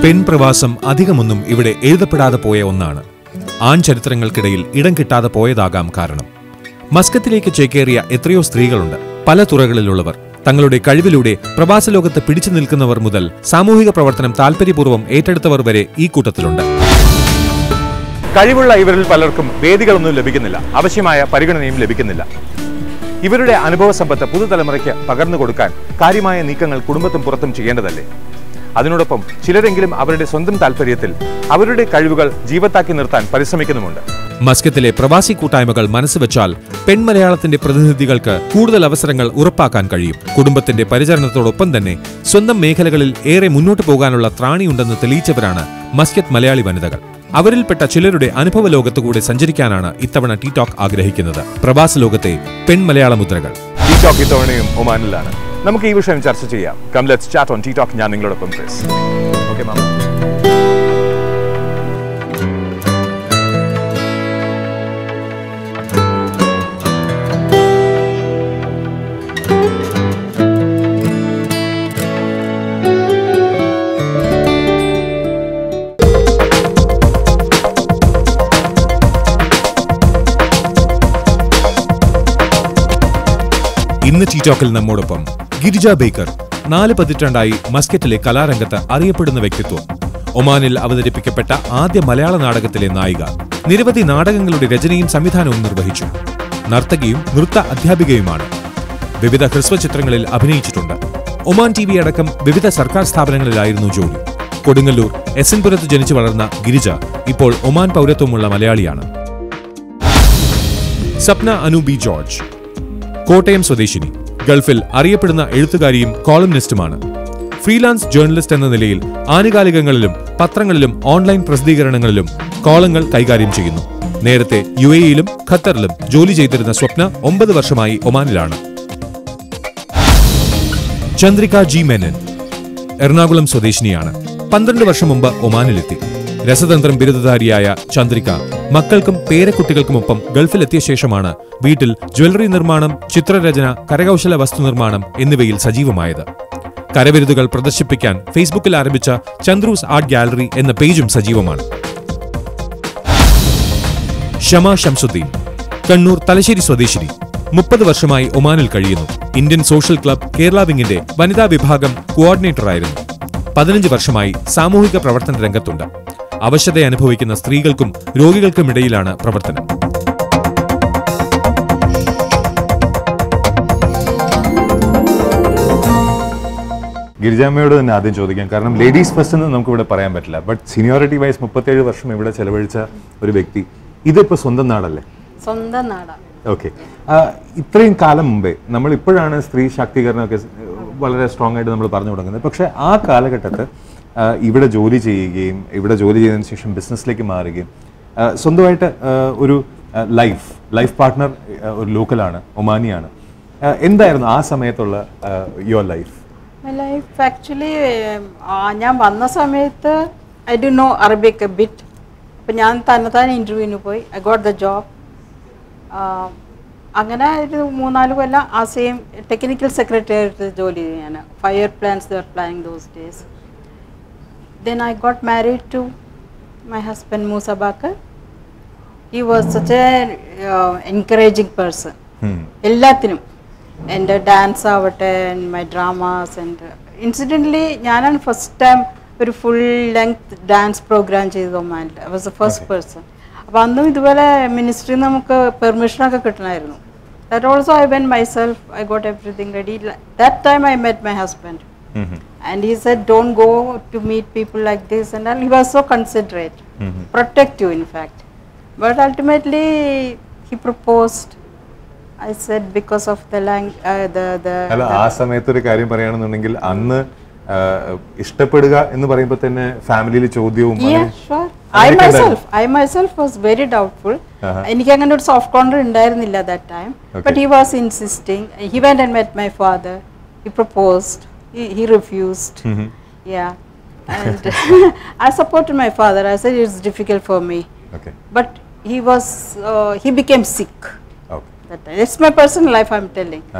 പെൺപ്രവാസം അധികമൊന്നും ഇവിടെ എഴുതപ്പെടാതെ പോയ ഒന്നാണ് ആൺ ചരിത്രങ്ങൾക്കിടയിൽ ഇടം കിട്ടാതെ പോയതാകാം കാരണം മസ്കത്തിലേക്ക് ചേക്കേറിയ എത്രയോ സ്ത്രീകളുണ്ട് പല തുറകളിലുള്ളവർ തങ്ങളുടെ കഴിവിലൂടെ പ്രവാസ ലോകത്ത് പിടിച്ചു നിൽക്കുന്നവർ മുതൽ സാമൂഹിക പ്രവർത്തനം താൽപര്യപൂർവ്വം ഏറ്റെടുത്തവർ വരെ ഈ കൂട്ടത്തിലുണ്ട് കഴിവുള്ള ഇവരിൽ പലർക്കും വേദികളൊന്നും ലഭിക്കുന്നില്ല ആവശ്യമായ പരിഗണനയും ലഭിക്കുന്നില്ല ഇവരുടെ അനുഭവ സമ്പത്ത് പുതുതലമുറയ്ക്ക് പകർന്നു കൊടുക്കാൻ കാര്യമായ നീക്കങ്ങൾ കുടുംബത്തും പുറത്തും ചെയ്യേണ്ടതല്ലേ അതിനോടൊപ്പം ചിലരെങ്കിലും അവരുടെ സ്വന്തം താല്പര്യത്തിൽ അവരുടെ കഴിവുകൾ ജീവത്താക്കി നിർത്താൻ പരിശ്രമിക്കുന്നുമുണ്ട് മസ്കത്തിലെ പ്രവാസി കൂട്ടായ്മകൾ മനസ്സുവെച്ചാൽ പെൺമലയാളത്തിന്റെ പ്രതിനിധികൾക്ക് കൂടുതൽ അവസരങ്ങൾ ഉറപ്പാക്കാൻ കഴിയും കുടുംബത്തിന്റെ പരിചരണത്തോടൊപ്പം തന്നെ സ്വന്തം മേഖലകളിൽ ഏറെ മുന്നോട്ട് പോകാനുള്ള ത്രാണിയുണ്ടെന്ന് തെളിയിച്ചവരാണ് മസ്കത്ത് മലയാളി വനിതകൾ അവരിൽപ്പെട്ട ചിലരുടെ അനുഭവ ലോകത്തുകൂടെ സഞ്ചരിക്കാനാണ് ഇത്തവണ ടി ടോക്ക് ആഗ്രഹിക്കുന്നത് പ്രവാസ ലോകത്തെ പെൺമലയാള മുദ്രകൾ ടി ടോക്ക് ഇത്തവണയും ഒമാനിലാണ് നമുക്ക് ഈ വിഷയം ചർച്ച ചെയ്യാം come let's chat on T talk ഞാൻ നിങ്ങളോടൊപ്പം ക്രിസ് ഓക്കെ മാമ ഇന്ന് ടി ടോക്കിൽ നമ്മോടൊപ്പം ഗിരിജ ബേക്കർ നാല് പതിറ്റാണ്ടായി മസ്കറ്റിലെ കലാരംഗത്ത് അറിയപ്പെടുന്ന വ്യക്തിത്വം ഒമാനിൽ അവതരിപ്പിക്കപ്പെട്ട ആദ്യ മലയാള നാടകത്തിലെ നായിക നിരവധി നാടകങ്ങളുടെ രചനയും സംവിധാനവും നിർവഹിച്ചു നർത്തകിയും നൃത്ത അധ്യാപികയുമാണ് വിവിധ ഹ്രസ്വ ചിത്രങ്ങളിൽ അഭിനയിച്ചിട്ടുണ്ട് ഒമാൻ ടി വി അടക്കം വിവിധ സർക്കാർ സ്ഥാപനങ്ങളിലായിരുന്നു ജോലി കൊടുങ്ങല്ലൂർ എസ് എൻ പുരത്ത് ജനിച്ചു വളർന്ന ഗിരിജ ഇപ്പോൾ ഒമാൻ പൗരത്വമുള്ള മലയാളിയാണ് സപ്ന അനു ബി ജോർജ് കോട്ടയം സ്വദേശിനി ഗൾഫിൽ അറിയപ്പെടുന്ന എഴുത്തുകാരിയും കോളംനിസ്റ്റുമാണ് ഫ്രീലാൻസ് ജേർണലിസ്റ്റ് എന്ന നിലയിൽ ആനുകാലികങ്ങളിലും പത്രങ്ങളിലും ഓൺലൈൻ പ്രസിദ്ധീകരണങ്ങളിലും കോളങ്ങൾ കൈകാര്യം ചെയ്യുന്നു നേരത്തെ യു എയിലും ഖത്തറിലും ജോലി ചെയ്തിരുന്ന സ്വപ്ന ഒമ്പത് വർഷമായി ഒമാനിലാണ് ചന്ദ്രിക ജി മേനൻ എറണാകുളം സ്വദേശിനിയാണ് പന്ത്രണ്ട് വർഷം മുമ്പ് ഒമാനിലെത്തി രസതന്ത്രം ബിരുദധാരിയായ ചന്ദ്രിക മക്കൾക്കും പേരക്കുട്ടികൾക്കുമൊപ്പം ഗൾഫിലെത്തിയ ശേഷമാണ് വീട്ടിൽ ജ്വല്ലറി നിർമ്മാണം ചിത്രരചന കരകൗശല വസ്തു നിർമ്മാണം എന്നിവയിൽ സജീവമായത് കരവിരുതുകൾ പ്രദർശിപ്പിക്കാൻ ഫേസ്ബുക്കിൽ ആരംഭിച്ച ചന്ദ്രൂസ് ആർട്ട് ഗാലറി എന്ന പേജും സജീവമാണ് ഷമ ഷംസുദ്ദീൻ കണ്ണൂർ തലശ്ശേരി സ്വദേശിനി മുപ്പത് വർഷമായി ഒമാനിൽ കഴിയുന്നു ഇന്ത്യൻ സോഷ്യൽ ക്ലബ് കേരള വിങ്ങിന്റെ വനിതാ വിഭാഗം കോർഡിനേറ്ററായിരുന്നു പതിനഞ്ച് വർഷമായി സാമൂഹിക പ്രവർത്തന രംഗത്തുണ്ട് അവശത അനുഭവിക്കുന്ന സ്ത്രീകൾക്കും രോഗികൾക്കുമിടയിലാണ് പ്രവർത്തനം ഗിരിജാമ്മയോട് തന്നെ ആദ്യം ചോദിക്കാം കാരണം ലേഡീസ് ഫസ്റ്റ് എന്ന് നമുക്ക് ഇവിടെ പറയാൻ പറ്റില്ല ബട്ട് സീനിയോറിറ്റി വൈസ് മുപ്പത്തേഴ് വർഷം ഇവിടെ ചെലവഴിച്ച ഒരു വ്യക്തി ഇതിപ്പോ സ്വന്തം നാടല്ലേ സ്വന്തം നാടാണ് ഓക്കെ ഇത്രയും കാലം മുമ്പേ നമ്മൾ ഇപ്പോഴാണ് സ്ത്രീ ശാക്തീകരണമൊക്കെ സ്- വളരെ സ്ട്രോങ് ആയിട്ട് നമ്മൾ പറഞ്ഞു തുടങ്ങുന്നത് പക്ഷെ ആ കാലഘട്ടത്ത് ആ, ഇവിടെ ജോലി ചെയ്യുകയും ഇവിടെ ജോലി ചെയ്തതിനു ശേഷം ബിസിനസ്സിലേക്ക് മാറുകയും ആ, സ്വന്തമായിട്ട് ആ, ഒരു ലൈഫ് ലൈഫ് പാർട്ട്ണർ ഒരു ലോക്കലാണ് ഒമാനിയാണ് ആ, എന്തായിരുന്നു ആ സമയത്തുള്ള your life my life actually ഞാൻ വന്ന സമയത്ത് I do know Arabic a bit അപ്പം ഞാൻ തന്നെത്താൻ ഇൻ്റർവ്യൂവിന് പോയി ഐ ഗോട്ട് ദ ജോബ് അങ്ങനെ ഒരു മൂന്നാല് കൊല്ലം ആ സെയിം ടെക്നിക്കൽ സെക്രട്ടറിയായിട്ട് ജോലി ചെയ്തു ഞാൻ fire plans their planning those days then I got married to my husband Moosabakkar he was such a encouraging person എല്ലാത്തിനും എൻ്റെ ഡാൻസ് ആവട്ടെ മൈ ഡ്രാമാസ് ആൻഡ് ഇൻസിഡൻ്റലി ഞാനാണ് ഫസ്റ്റ് ടൈം ഒരു ഫുൾ ലെങ്ത് ഡാൻസ് പ്രോഗ്രാം ചെയ്തത് ഒമാനിൽ I was the first person അപ്പോൾ അന്നും ഇതുപോലെ മിനിസ്ട്രിയിൽ നമുക്ക് പെർമിഷനൊക്കെ കിട്ടണമായിരുന്നു that also I when myself I got everything ready that time I met my husband and he said don't go to meet people like this and all. he was so considerate protective in fact but ultimately he proposed i said because of the lang- uh, the the, അല്ല the ആ സമയത്ത് ഒരു കാര്യം പറയുകയാണെന്നുണ്ടെങ്കിൽ അന്ന് ആ, ഇഷ്ടപ്പെടുക എന്ന് പറയുമ്പോൾ തന്നെ ഫാമിലിയിൽ ചോദ്യവും yeah അങ്ങനെ- sure i അങ്ങനെയൊക്കെ myself i myself was very doubtful എനിക്ക് അങ്ങനെ ഒരു സോഫ്റ്റ് കോർണർ ഉണ്ടായിരുന്നില്ല that time but Okay. He was insisting he went and met my father he proposed he refused yeah and i supported my father i said it's difficult for me Okay. but he was uh, he became sick Okay. that time. it's my personal life i'm telling ആഹാ.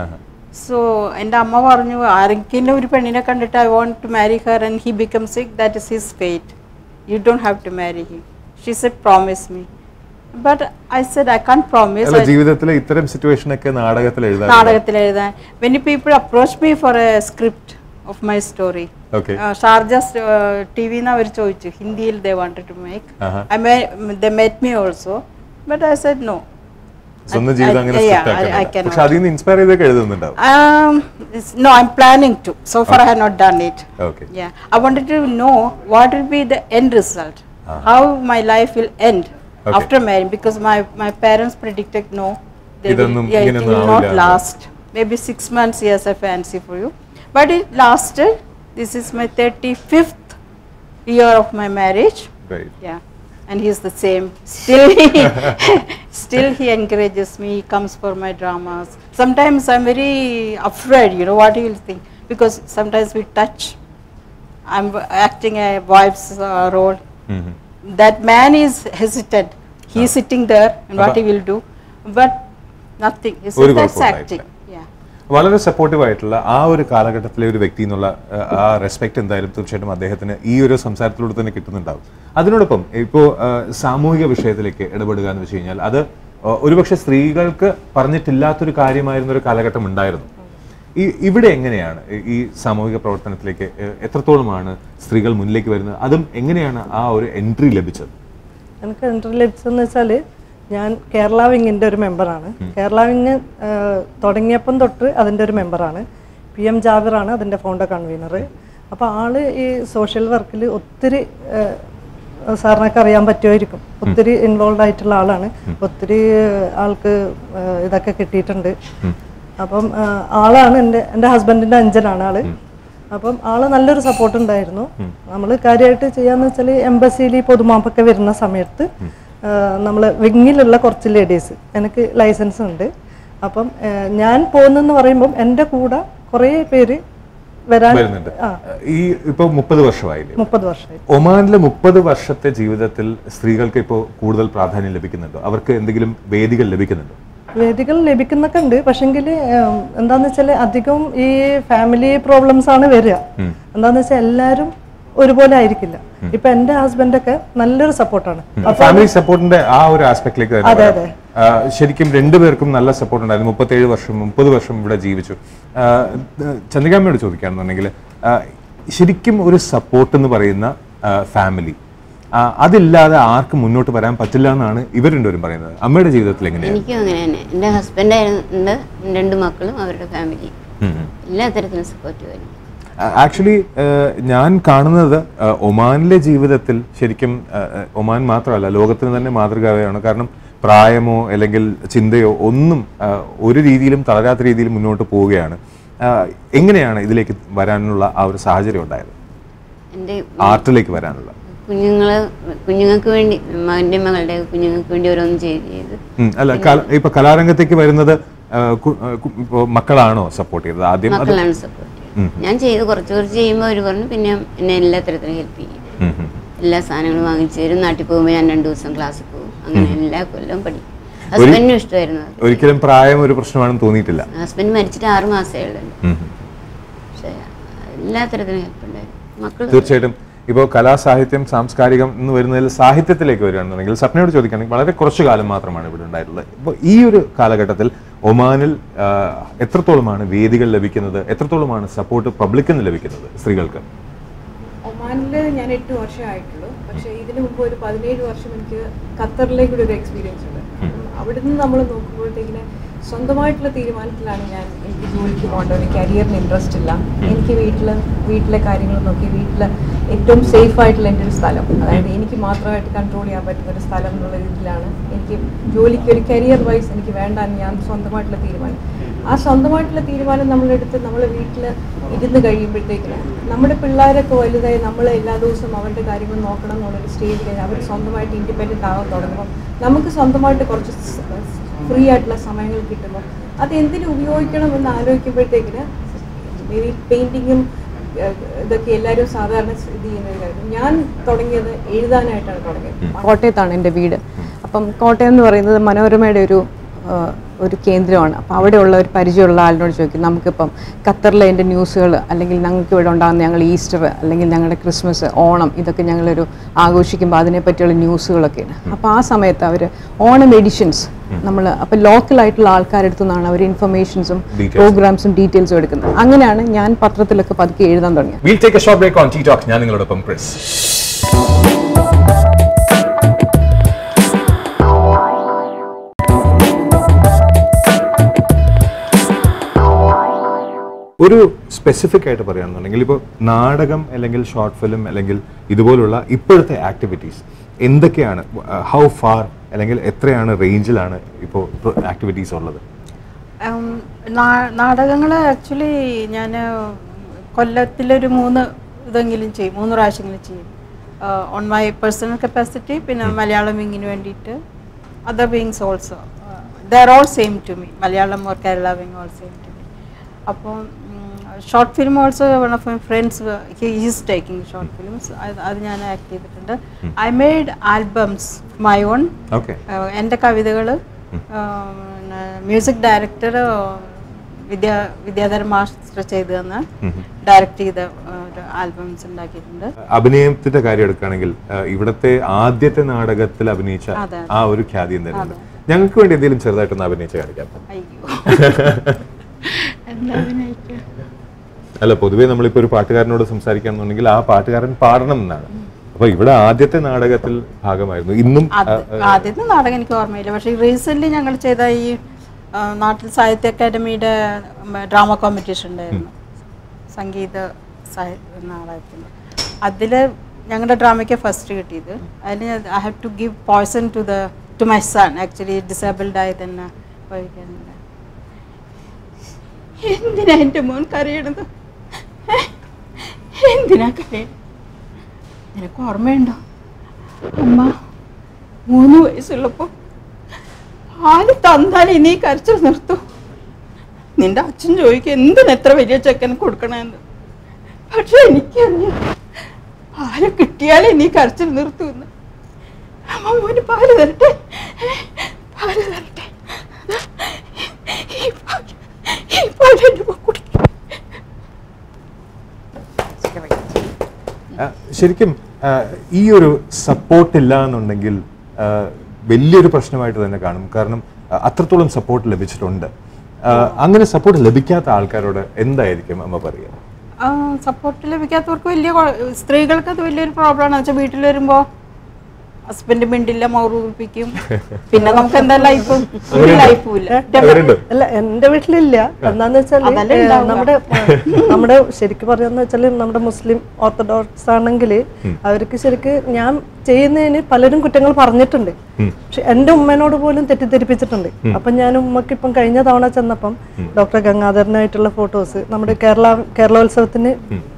So എൻ്റെ അമ്മ പറഞ്ഞു ആരെങ്കിലും ഒരു പെണ്ണിനെ കണ്ടിട്ട് I want to marry her and he become sick that is his fate you don't have to marry him she said promise me but I said I can't അല്ല promise ജീവിതത്തിലെ ഇത്തരം സിറ്റുവേഷൻ ഒക്കെ നാടകത്തിൽ എഴുതാൻ നാടകത്തിൽ എഴുതാൻ when people approach me for a script of my story okay Sharjah T വിന്ന് അവർ ചോദിച്ചു ഹിന്ദിയിൽ ദേ വാണ്ടഡ് ടു മേക്ക് ആഹാ. I may they met me also but I said no സ്വന്തം ജീവിതം അങ്ങനെ Yeah, സ്ട്രിക്റ്റ് I- I ആക്കാൻ cannot. പക്ഷെ അതിൽ നിന്ന് ഇൻസ്പയർ ചെയ്തൊക്കെ എഴുതുന്നുണ്ടാവും Um, it's- no, I'm planning to. So far, I have not done it. Okay Yeah, I wanted to know what will be the end result, Ah. how my life will end Okay. after marrying. Because my my parents predicted no, they will, ഇതൊന്നും yeah, it ഇങ്ങനെയൊന്നും will not ആവില്ല. last. Maybe six months, yes, I fancy for you, but it lasted. This is my thirty fifth year of my marriage. Yeah, and he's the same. Still, he, still he encourages me. He comes for my dramas. Sometimes I'm very afraid. You know what he will think because sometimes we touch. I'm w- acting a wife's uh, role. That man is hesitant. He's sitting there, and what he will do, but nothing. He said ഒരു that's കുഴപ്പവും acting. Yeah. വളരെ supportive ആയിട്ടുള്ള ആ ഒരു കാലഘട്ടത്തിലെ ഒരു വ്യക്തി എന്നുള്ള ആ, ആ റെസ്പെക്ട് എന്തായാലും തീർച്ചയായിട്ടും അദ്ദേഹത്തിന് ഈ ഒരു സംസാരത്തിലൂടെ തന്നെ കിട്ടുന്നുണ്ടാവും അതിനോടൊപ്പം ഇപ്പോൾ സാമൂഹിക വിഷയത്തിലേക്ക് ഇടപെടുക എന്ന് വെച്ച് കഴിഞ്ഞാൽ അത് ആ, ഒരുപക്ഷെ സ്ത്രീകൾക്ക് പറഞ്ഞിട്ടില്ലാത്തൊരു കാര്യമായിരുന്ന ഒരു കാലഘട്ടം ഉണ്ടായിരുന്നു ഈ ഇവിടെ എങ്ങനെയാണ് ഈ- ഈ സാമൂഹിക പ്രവർത്തനത്തിലേക്ക് എ- എത്രത്തോളമാണ് സ്ത്രീകൾ മുന്നിലേക്ക് വരുന്നത് അതും എങ്ങനെയാണ് ആ ഒരു എൻട്രി ലഭിച്ചത് എനിക്ക് എൻട്രി ലഭിച്ചതെന്ന് വെച്ചാൽ ഞാൻ കേരള വിങ്ങിൻ്റെ ഒരു മെമ്പറാണ് കേരള വിങ് തുടങ്ങിയപ്പം തൊട്ട് അതിൻ്റെ ഒരു മെമ്പറാണ് പി എം ജാബിറാണ് അതിൻ്റെ ഫൗണ്ടർ കൺവീനർ അപ്പോൾ ആള് ഈ സോഷ്യൽ വർക്കിൽ ഒത്തിരി ഏഹ്, സാറിനൊക്കെ അറിയാൻ പറ്റുമായിരിക്കും ഒത്തിരി ഇൻവോൾവ് ആയിട്ടുള്ള ആളാണ് ഒത്തിരി ആൾക്ക് ഏഹ്, ഇതൊക്കെ കിട്ടിയിട്ടുണ്ട് അപ്പം ഏഹ്, ആളാണ് എൻ്റെ എൻ്റെ ഹസ്ബൻഡിൻ്റെ അഞ്ചനാണ് ആള് അപ്പം ആള് നല്ലൊരു സപ്പോർട്ട് ഉണ്ടായിരുന്നു നമ്മൾ കാര്യമായിട്ട് ചെയ്യാന്ന് വെച്ചാൽ എംബസിയിൽ ഈ പൊതുമാപ്പൊക്കെ വരുന്ന സമയത്ത് നമ്മൾ വിങ്ങിലുള്ള കുറച്ച് ലേഡീസ് എനിക്ക് ലൈസൻസ് ഉണ്ട് അപ്പം ആ, ഞാൻ പോകുന്നെന്ന് പറയുമ്പം എൻ്റെ കൂടെ കുറേ പേര് വരാൻ വരുന്നുണ്ട് ഈ ഇപ്പൊ മുപ്പത് വർഷമായില്ലേ മുപ്പത് വർഷമായി ഒമാനിലെ മുപ്പത് വർഷത്തെ ജീവിതത്തിൽ സ്ത്രീകൾക്ക് ഇപ്പോൾ കൂടുതൽ പ്രാധാന്യം ലഭിക്കുന്നുണ്ടോ അവർക്ക് എന്തെങ്കിലും വേദികൾ ലഭിക്കുന്നുണ്ടോ വേദികൾ ലഭിക്കുന്നൊക്കെ ഉണ്ട് പക്ഷെങ്കിൽ എന്താന്ന് വെച്ചാൽ അധികം ഈ ഫാമിലി പ്രോബ്ലംസ് ആണ് വരിക എന്താന്ന് വെച്ചാൽ എല്ലാവരും ഒരുപോലെ ആയിരിക്കില്ല ഇപ്പൊ എൻ്റെ ഹസ്ബൻഡൊക്കെ നല്ലൊരു സപ്പോർട്ടാണ് ഫാമിലി സപ്പോർട്ടിന്റെ ആ ഒരു ആസ്പെക്ടിലേക്ക് തന്നെ വരാം. ആ, ശരിക്കും രണ്ടുപേർക്കും നല്ല സപ്പോർട്ട് ഉണ്ടായിരുന്നു മുപ്പത്തേഴ് വർഷം മുപ്പത് വർഷം ഇവിടെ ജീവിച്ചു ആ, ചന്ദ്രികാമ്മയോട് ചോദിക്കുകയാണെന്നുണ്ടെങ്കിൽ ആ, ശരിക്കും ഒരു സപ്പോർട്ട് എന്ന് പറയുന്ന ഫാമിലി അതില്ലാതെ ആർക്കും മുന്നോട്ട് വരാൻ പറ്റില്ല എന്നാണ് ഇവർ രണ്ടുപേരും പറയുന്നത് അമ്മയുടെ ജീവിതത്തിൽ എങ്ങനെയാണ് എനിക്കും അങ്ങനെ തന്നെ എൻ്റെ ഹസ്ബൻഡ് ഉണ്ട് രണ്ട് മക്കളും അവരുടെ ഫാമിലി എല്ലാ തരത്തിലും സപ്പോർട്ടീവ് ആയിരുന്നു ആക്ച്വലി ഞാൻ കാണുന്നത് ആ, ഒമാനിലെ ജീവിതത്തിൽ ശരിക്കും ആ, ആ, ഒമാൻ മാത്രമല്ല ലോകത്തിന് തന്നെ മാതൃകയാണ് കാരണം പ്രായമോ അല്ലെങ്കിൽ ചിന്തയോ ഒന്നും ആ, ഒരു രീതിയിലും തളരാത്ത രീതിയിൽ മുന്നോട്ട് പോവുകയാണ് ആ, എങ്ങനെയാണ് ഇതിലേക്ക് വരാനുള്ള ആ ഒരു സാഹചര്യം ഉണ്ടായത് എൻ്റെ ആർട്ടിലേക്ക് വരാനുള്ള കുഞ്ഞുങ്ങൾ കുഞ്ഞുങ്ങൾക്ക് വേണ്ടി മകൻ്റെ മകളുടെ കുഞ്ഞുങ്ങൾക്ക് വേണ്ടി ഓരോന്നും ചെയ്ത് ചെയ്ത് ഉം, അല്ല കല- ഇപ്പൊ കലാരംഗത്തേക്ക് വരുന്നത് ആ, കു- ആ, കു- ഇപ്പൊ മക്കളാണോ സപ്പോർട്ട് ചെയ്തത് ആദ്യം അത് മക്കളാണ് സപ്പോർട്ട് ഞാൻ ചെയ്ത് കുറച്ച് കുറച്ച് ചെയ്യുമ്പോൾ അവർ പറഞ്ഞു പിന്നെ എന്നെ എല്ലാ തരത്തിലും ഹെൽപ്പ് ചെയ്യും ഉം, ഉം. എല്ലാ സാധനങ്ങളും വാങ്ങിച്ചു തരും നാട്ടിൽ പോകുമ്പോൾ ഞാൻ രണ്ട് ദിവസം ക്ലാസ്സിൽ പോകും അങ്ങനെ എല്ലാ കൊല്ലവും പഠിക്കും ഹസ്ബൻഡിനും ഇഷ്ടമായിരുന്നു അത് ഒരിക്കലും പ്രായം ഒരു പ്രശ്നമാണെന്ന് തോന്നിയിട്ടില്ല ഹസ്ബൻഡ് മരിച്ചിട്ട് ആറ് മാസമേ ഉള്ളൂ ഉം, ഉം. പക്ഷേ എല്ലാ തരത്തിലും ഹെൽപ്പ് ഉണ്ടായിരുന്നു മക്കൾ തീർച്ചയായിട്ടും ഇപ്പോൾ കലാസാഹിത്യം സാംസ്കാരികം എന്ന് വരുന്നതിൽ സാഹിത്യത്തിലേക്ക് വരികയാണെന്നുണ്ടെങ്കിൽ സപ്നയോട് ചോദിക്കുകയാണെങ്കിൽ വളരെ കുറച്ചു കാലം മാത്രമാണ് ഇവിടെ ഉണ്ടായിട്ടുള്ളത് ഇപ്പോൾ ഈ ഒരു കാലഘട്ടത്തിൽ ഒമാനിൽ ആ, എത്രത്തോളമാണ് വേദികൾ ലഭിക്കുന്നത് എത്രത്തോളമാണ് സപ്പോർട്ട് പബ്ലിക്കിൽ നിന്ന് ലഭിക്കുന്നത് സ്ത്രീകൾക്ക് ഒമാനിൽ ഞാൻ എട്ട് വർഷമായിട്ടുള്ളൂ പക്ഷേ ഇതിനു മുമ്പ് ഒരു പതിനേഴ് വർഷം എനിക്ക് ഖത്തറിലേക്ക് ഒരു എക്സ്പീരിയൻസ് ഉണ്ട് അപ്പം അവിടുന്ന് നമ്മൾ നോക്കുമ്പോഴത്തേക്കിന് സ്വന്തമായിട്ടുള്ള തീരുമാനത്തിലാണ് ഞാൻ എനിക്ക് ജോലിക്ക് പോകേണ്ട ഒരു കരിയറിന് ഇൻട്രസ്റ്റ് ഇല്ല എനിക്ക് വീട്ടിൽ വീട്ടിലെ കാര്യങ്ങൾ നോക്കി വീട്ടിൽ ഏറ്റവും സേഫ് ആയിട്ടുള്ള എൻ്റെ ഒരു സ്ഥലം അതായത് എനിക്ക് മാത്രമായിട്ട് കൺട്രോൾ ചെയ്യാൻ പറ്റുന്ന ഒരു സ്ഥലം എന്നുള്ള രീതിയിലാണ് എനിക്ക് ജോലിക്ക് ഒരു കരിയർ വൈസ് എനിക്ക് വേണ്ട എന്ന് ഞാൻ സ്വന്തമായിട്ടുള്ള തീരുമാനം ആ സ്വന്തമായിട്ടുള്ള തീരുമാനം നമ്മളെടുത്ത് നമ്മൾ വീട്ടിൽ ഇരുന്ന് കഴിയുമ്പോഴത്തേക്കിന് നമ്മുടെ പിള്ളേരൊക്കെ വലുതായി നമ്മൾ എല്ലാ ദിവസവും അവരുടെ കാര്യങ്ങൾ നോക്കണം എന്നുള്ളൊരു സ്റ്റേജിൽ അവർ സ്വന്തമായിട്ട് ഇൻഡിപെൻഡൻ്റ് ആകാൻ തുടങ്ങുമ്പോൾ നമുക്ക് സ്വന്തമായിട്ട് കുറച്ച് ഫ്രീ ആയിട്ടുള്ള സമയങ്ങൾ കിട്ടുമ്പോൾ അത് എന്തിനു ഉപയോഗിക്കണം എന്ന് ആലോചിക്കുമ്പോഴത്തേക്കിന് മേ ബി പെയിൻറ്റിങ്ങും ഇതൊക്കെ എല്ലാവരും സാധാരണ ഇത് ചെയ്യുന്ന ഒരു കാര്യം ഞാൻ തുടങ്ങിയത് എഴുതാനായിട്ടാണ് തുടങ്ങിയത് കോട്ടയത്താണ് എൻ്റെ വീട് അപ്പം കോട്ടയം എന്ന് പറയുന്നത് മനോരമയുടെ ഒരു ഒരു കേന്ദ്രമാണ് അപ്പോൾ അവിടെയുള്ള ഒരു പരിചയമുള്ള ആളിനോട് ചോദിക്കും നമുക്കിപ്പം ഖത്തറിലെ എൻ്റെ ന്യൂസുകൾ അല്ലെങ്കിൽ ഞങ്ങൾക്ക് ഇവിടെ ഉണ്ടാകുന്ന ഞങ്ങൾ ഈസ്റ്റർ അല്ലെങ്കിൽ ഞങ്ങളുടെ ക്രിസ്മസ് ഓണം ഇതൊക്കെ ഞങ്ങളൊരു ആഘോഷിക്കുമ്പോൾ അതിനെപ്പറ്റിയുള്ള ന്യൂസുകളൊക്കെയാണ് അപ്പോൾ ആ സമയത്ത് അവർ ഓണം എഡിഷൻസ് നമ്മൾ അപ്പോൾ ലോക്കലായിട്ടുള്ള ആൾക്കാരുടെ അടുത്തു നിന്നാണ് അവർ ഇൻഫർമേഷൻസും പ്രോഗ്രാംസും ഡീറ്റെയിൽസും എടുക്കുന്നത് അങ്ങനെയാണ് ഞാൻ പത്രത്തിലൊക്കെ പതുക്കെ എഴുതാൻ തുടങ്ങിയത് we'll take a short break on T talk ഞാൻ നിങ്ങളോടൊപ്പം ക്രിസ് ഒരു സ്പെസിഫിക് ആയിട്ട് പറയുകയാണെന്നുണ്ടെങ്കിൽ ഇപ്പോൾ നാടകം അല്ലെങ്കിൽ ഷോർട്ട് ഫിലിം അല്ലെങ്കിൽ ഇതുപോലുള്ള ഇപ്പോഴത്തെ ആക്ടിവിറ്റീസ് എന്തൊക്കെയാണ് ഹൗ ഫാർ അല്ലെങ്കിൽ എത്രയാണ് റേഞ്ചിലാണ് ഇപ്പോൾ ആക്ടിവിറ്റീസ് ഉള്ളത് നാടകങ്ങൾ ആക്ച്വലി ഞാൻ കൊല്ലത്തിലൊരു മൂന്ന് ഇതെങ്കിലും ചെയ്യും മൂന്ന് പ്രാവശ്യമെങ്കിലും ചെയ്യും ഓൺ മൈ പേഴ്സണൽ കപ്പാസിറ്റി പിന്നെ മലയാളം വിങ്ങിന് വേണ്ടിയിട്ട് other wings also there all same to me Malayalam or Kerala wing all same to me അപ്പം short film also one of my friends he's taking short films അത് ഞാൻ ആക്ട് ചെയ്തിട്ടുണ്ട് I made albums my own okay എൻ്റെ കവിതകൾ music director Vidya Vidyadhara master ചെയ്തു തന്ന direct ചെയ്ത ഒരു ആൽബംസ് ഉണ്ടാക്കിയിട്ടുണ്ട് അഭിനയത്തിന്റെ കാര്യം എടുക്കുകയാണെങ്കിൽ ആ, ഇവിടത്തെ ആദ്യത്തെ നാടകത്തിൽ അഭിനയിച്ച അതെ, ആ ഒരു ഖ്യാതിയും തരുന്നുണ്ട് ഞങ്ങൾക്ക് വേണ്ടി എന്തെങ്കിലും ചെറുതായിട്ടൊന്ന് അഭിനയിച്ച് കാണിക്കാം അയ്യോ എന്താ അഭിനയിക്കുക അല്ല പൊതുവേ നമ്മളിപ്പോ ഒരു പാട്ടുകാരനോട് സംസാരിക്കുകയാണെന്നുണ്ടെങ്കിൽ ആ പാട്ടുകാരൻ പാടണം എന്നാണ് അപ്പൊ ഇവിടെ ആദ്യത്തെ നാടകത്തിൽ ഭാഗമായിരുന്നു ഇന്നും അത് ആദ്യത്തെ നാടകം എനിക്ക് ഓർമ്മയില്ല പക്ഷേ റീസെന്റ് ഞങ്ങൾ ചെയ്ത ഈ ആ, നാട്ടിൽ സാഹിത്യ അക്കാദമിയുടെ ഡ്രാമ കോമ്പറ്റീഷൻ ഉണ്ടായിരുന്നു സംഗീത സാഹിത്യ നാടകത്തിന് അതിൽ ഞങ്ങളുടെ ഡ്രാമയ്ക്ക് ഫസ്റ്റ് കിട്ടിയത് അതിന് I have to give poison to the to my son actually disabled ആയി തന്നെ വഹിക്കുന്നില്ല എന്തിനാ എൻ്റെ മോൻ കരയണത് ഏ? എന്തിനാ കരയണത് നിനക്ക് ഓർമ്മയുണ്ടോ അമ്മ മൂന്ന് വയസ്സുള്ളപ്പോൾ പാല് തന്നാൽ ഇനി കരച്ചിൽ നിർത്തൂ നിന്റെ അച്ഛൻ ചോദിക്കും എന്തിന് എത്ര വലിയ ചെക്കൻ കൊടുക്കണമെന്ന് പക്ഷെ എനിക്കറിയാം പാല് കിട്ടിയാലേ നീ കരച്ചിൽ നിർത്തൂന്ന് അമ്മ മോന് പാല് തരട്ടെ ഏ? പാല് തരട്ടെ ഈ പാല് ഈ പാല് എൻ്റെ മോൻ കുടിക്കും ആ, ശരിക്കും ആ, ഈ ഒരു സപ്പോർട്ട് ഇല്ല എന്നുണ്ടെങ്കിൽ ആ, വലിയൊരു പ്രശ്നമായിട്ട് തന്നെ കാണും കാരണം ആ, അത്രത്തോളം സപ്പോർട്ട് ലഭിച്ചിട്ടുണ്ട് ആ, അങ്ങനെ സപ്പോർട്ട് ലഭിക്കാത്ത ആൾക്കാരോട് എന്തായിരിക്കും അമ്മ പറയുക സപ്പോർട്ട് ലഭിക്കാത്തവർക്ക് വലിയ കൊ- സ്ത്രീകൾക്ക് അത് വലിയൊരു പ്രോബ്ലമാണ് വെച്ചാൽ വീട്ടിൽ വരുമ്പോൾ ഹസ്ബൻഡ് മിണ്ടില്ല മൗറൂപിപ്പിക്കും പിന്നെ നമുക്ക് എന്താ ലൈഫ് ഒരു ലൈഫും ഇല്ല അവരുണ്ട് അല്ല എന്റെ വീട്ടിലില്ല എന്താന്ന് വെച്ചാല് അതല്ലേ ഏ, ഉണ്ടാവുക. നമ്മുടെ നമ്മുടെ ശരിക്കും പറയാന്ന് വെച്ചാല് നമ്മുടെ മുസ്ലിം ഓർത്തഡോക്സ് ആണെങ്കിൽ അവർക്ക് ശരിക്ക് ഞാൻ ചെയ്യുന്നതിന് പലരും കുറ്റങ്ങൾ പറഞ്ഞിട്ടുണ്ട് പക്ഷെ എന്റെ ഉമ്മേനോട് പോലും തെറ്റിദ്ധരിപ്പിച്ചിട്ടുണ്ട് അപ്പൊ ഞാൻ ഉമ്മക്ക് ഇപ്പം കഴിഞ്ഞ തവണ ചെന്നപ്പം ഡോക്ടർ ഗംഗാധരനായിട്ടുള്ള ഫോട്ടോസ് നമ്മുടെ കേരള കേരളോത്സവത്തിന്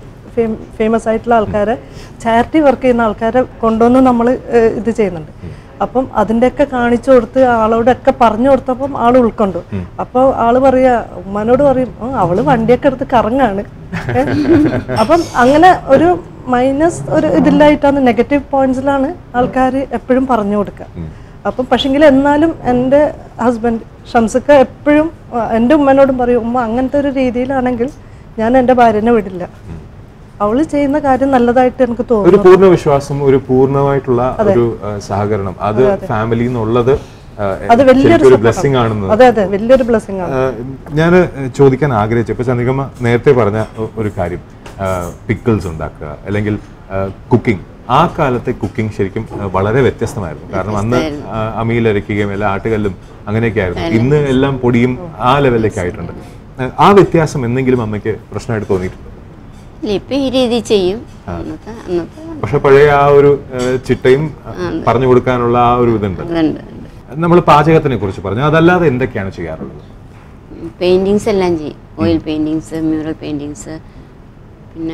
ഫേമസ് ആയിട്ടുള്ള ആൾക്കാരെ ചാരിറ്റി വർക്ക് ചെയ്യുന്ന ആൾക്കാരെ കൊണ്ടുവന്ന് നമ്മൾ ഇത് ചെയ്യുന്നുണ്ട് അപ്പം അതിൻ്റെയൊക്കെ കാണിച്ചു കൊടുത്ത് ആളോടൊക്കെ പറഞ്ഞു കൊടുത്തപ്പം ആൾ ഉൾക്കൊണ്ടു അപ്പോൾ ആള് പറയാ ഉമ്മാനോട് പറയും "ആ, അവള് വണ്ടിയൊക്കെ എടുത്ത് കറങ്ങാണ് ഏ? അപ്പം അങ്ങനെ ഒരു മൈനസ് ഒരു ഇതിലായിട്ടാണ് നെഗറ്റീവ് പോയിന്റ്സിലാണ് ആൾക്കാർ എപ്പോഴും പറഞ്ഞു കൊടുക്കുക അപ്പം പക്ഷെങ്കിൽ എന്നാലും എൻ്റെ ഹസ്ബൻഡ് ഷംസക്ക എപ്പോഴും ആ, എൻ്റെ ഉമ്മനോടും പറയും ഉമ്മ അങ്ങനത്തെ ഒരു രീതിയിലാണെങ്കിൽ ഞാൻ എൻ്റെ ഭാര്യനെ വിടില്ല അവള് ചെയ്യുന്ന കാര്യം നല്ലതായിട്ട് എനിക്ക് ഒരു തോന്നുന്നു പൂർണ്ണ വിശ്വാസം ഒരു പൂർണ്ണമായിട്ടുള്ള ഒരു ആ, സഹകരണം അത് ഫാമിലിയിൽ നിന്നുള്ളത് ആ, അത് വലിയൊരു ശരിക്കും ഒരു support ബ്ലെസ്സിങ് ആണെന്ന് അതെ അതെ വലിയൊരു ബ്ലെസ്സിങ് ആണ് ഞാൻ ചോദിക്കാൻ ആഗ്രഹിച്ചു ഇപ്പൊ ചന്ദ്രികമ്മ നേരത്തെ പറഞ്ഞ ഒ- ഒരു കാര്യം പിക്കിൾസ് ഉണ്ടാക്കുക അല്ലെങ്കിൽ കുക്കിംഗ് ആ കാലത്തെ കുക്കിംഗ് ശരിക്കും ആ, വളരെ വ്യത്യസ്തമായിരുന്നു കാരണം അന്ന് ആ, അമിയിലരയ്ക്കുകയും എല്ലാ ആട്ടുകല്ലും അങ്ങനെയൊക്കെ ആയിരുന്നു ഇന്ന് എല്ലാം പൊടിയും ആ ലെവലിലേക്ക് ആയിട്ടുണ്ട് ആ, ആ വ്യത്യാസം എന്തെങ്കിലും അമ്മയ്ക്ക് പ്രശ്നമായിട്ട് തോന്നിയിട്ടുണ്ട് ഇല്ല ഇപ്പൊ ഈ രീതി ചെയ്യും അന്നത്തെ അന്നത്തെ പക്ഷെ പഴയ ആ ഒരു ആ, ചിട്ടയും ആ, പറഞ്ഞു കൊടുക്കാനുള്ള ആ ഒരു ഇതുണ്ട് അതുണ്ട് ഉണ്ട് നമ്മൾ പാചകത്തിനെ കുറിച്ച് പറഞ്ഞു അതല്ലാതെ എന്തൊക്കെയാണ് ചെയ്യാറുള്ളത് പെയിൻറ്റിങ്സ് എല്ലാം ചെയ്യും ഓയിൽ പെയിൻറ്റിങ്സ് മ്യൂറൽ പെയിൻറ്റിങ്സ് പിന്നെ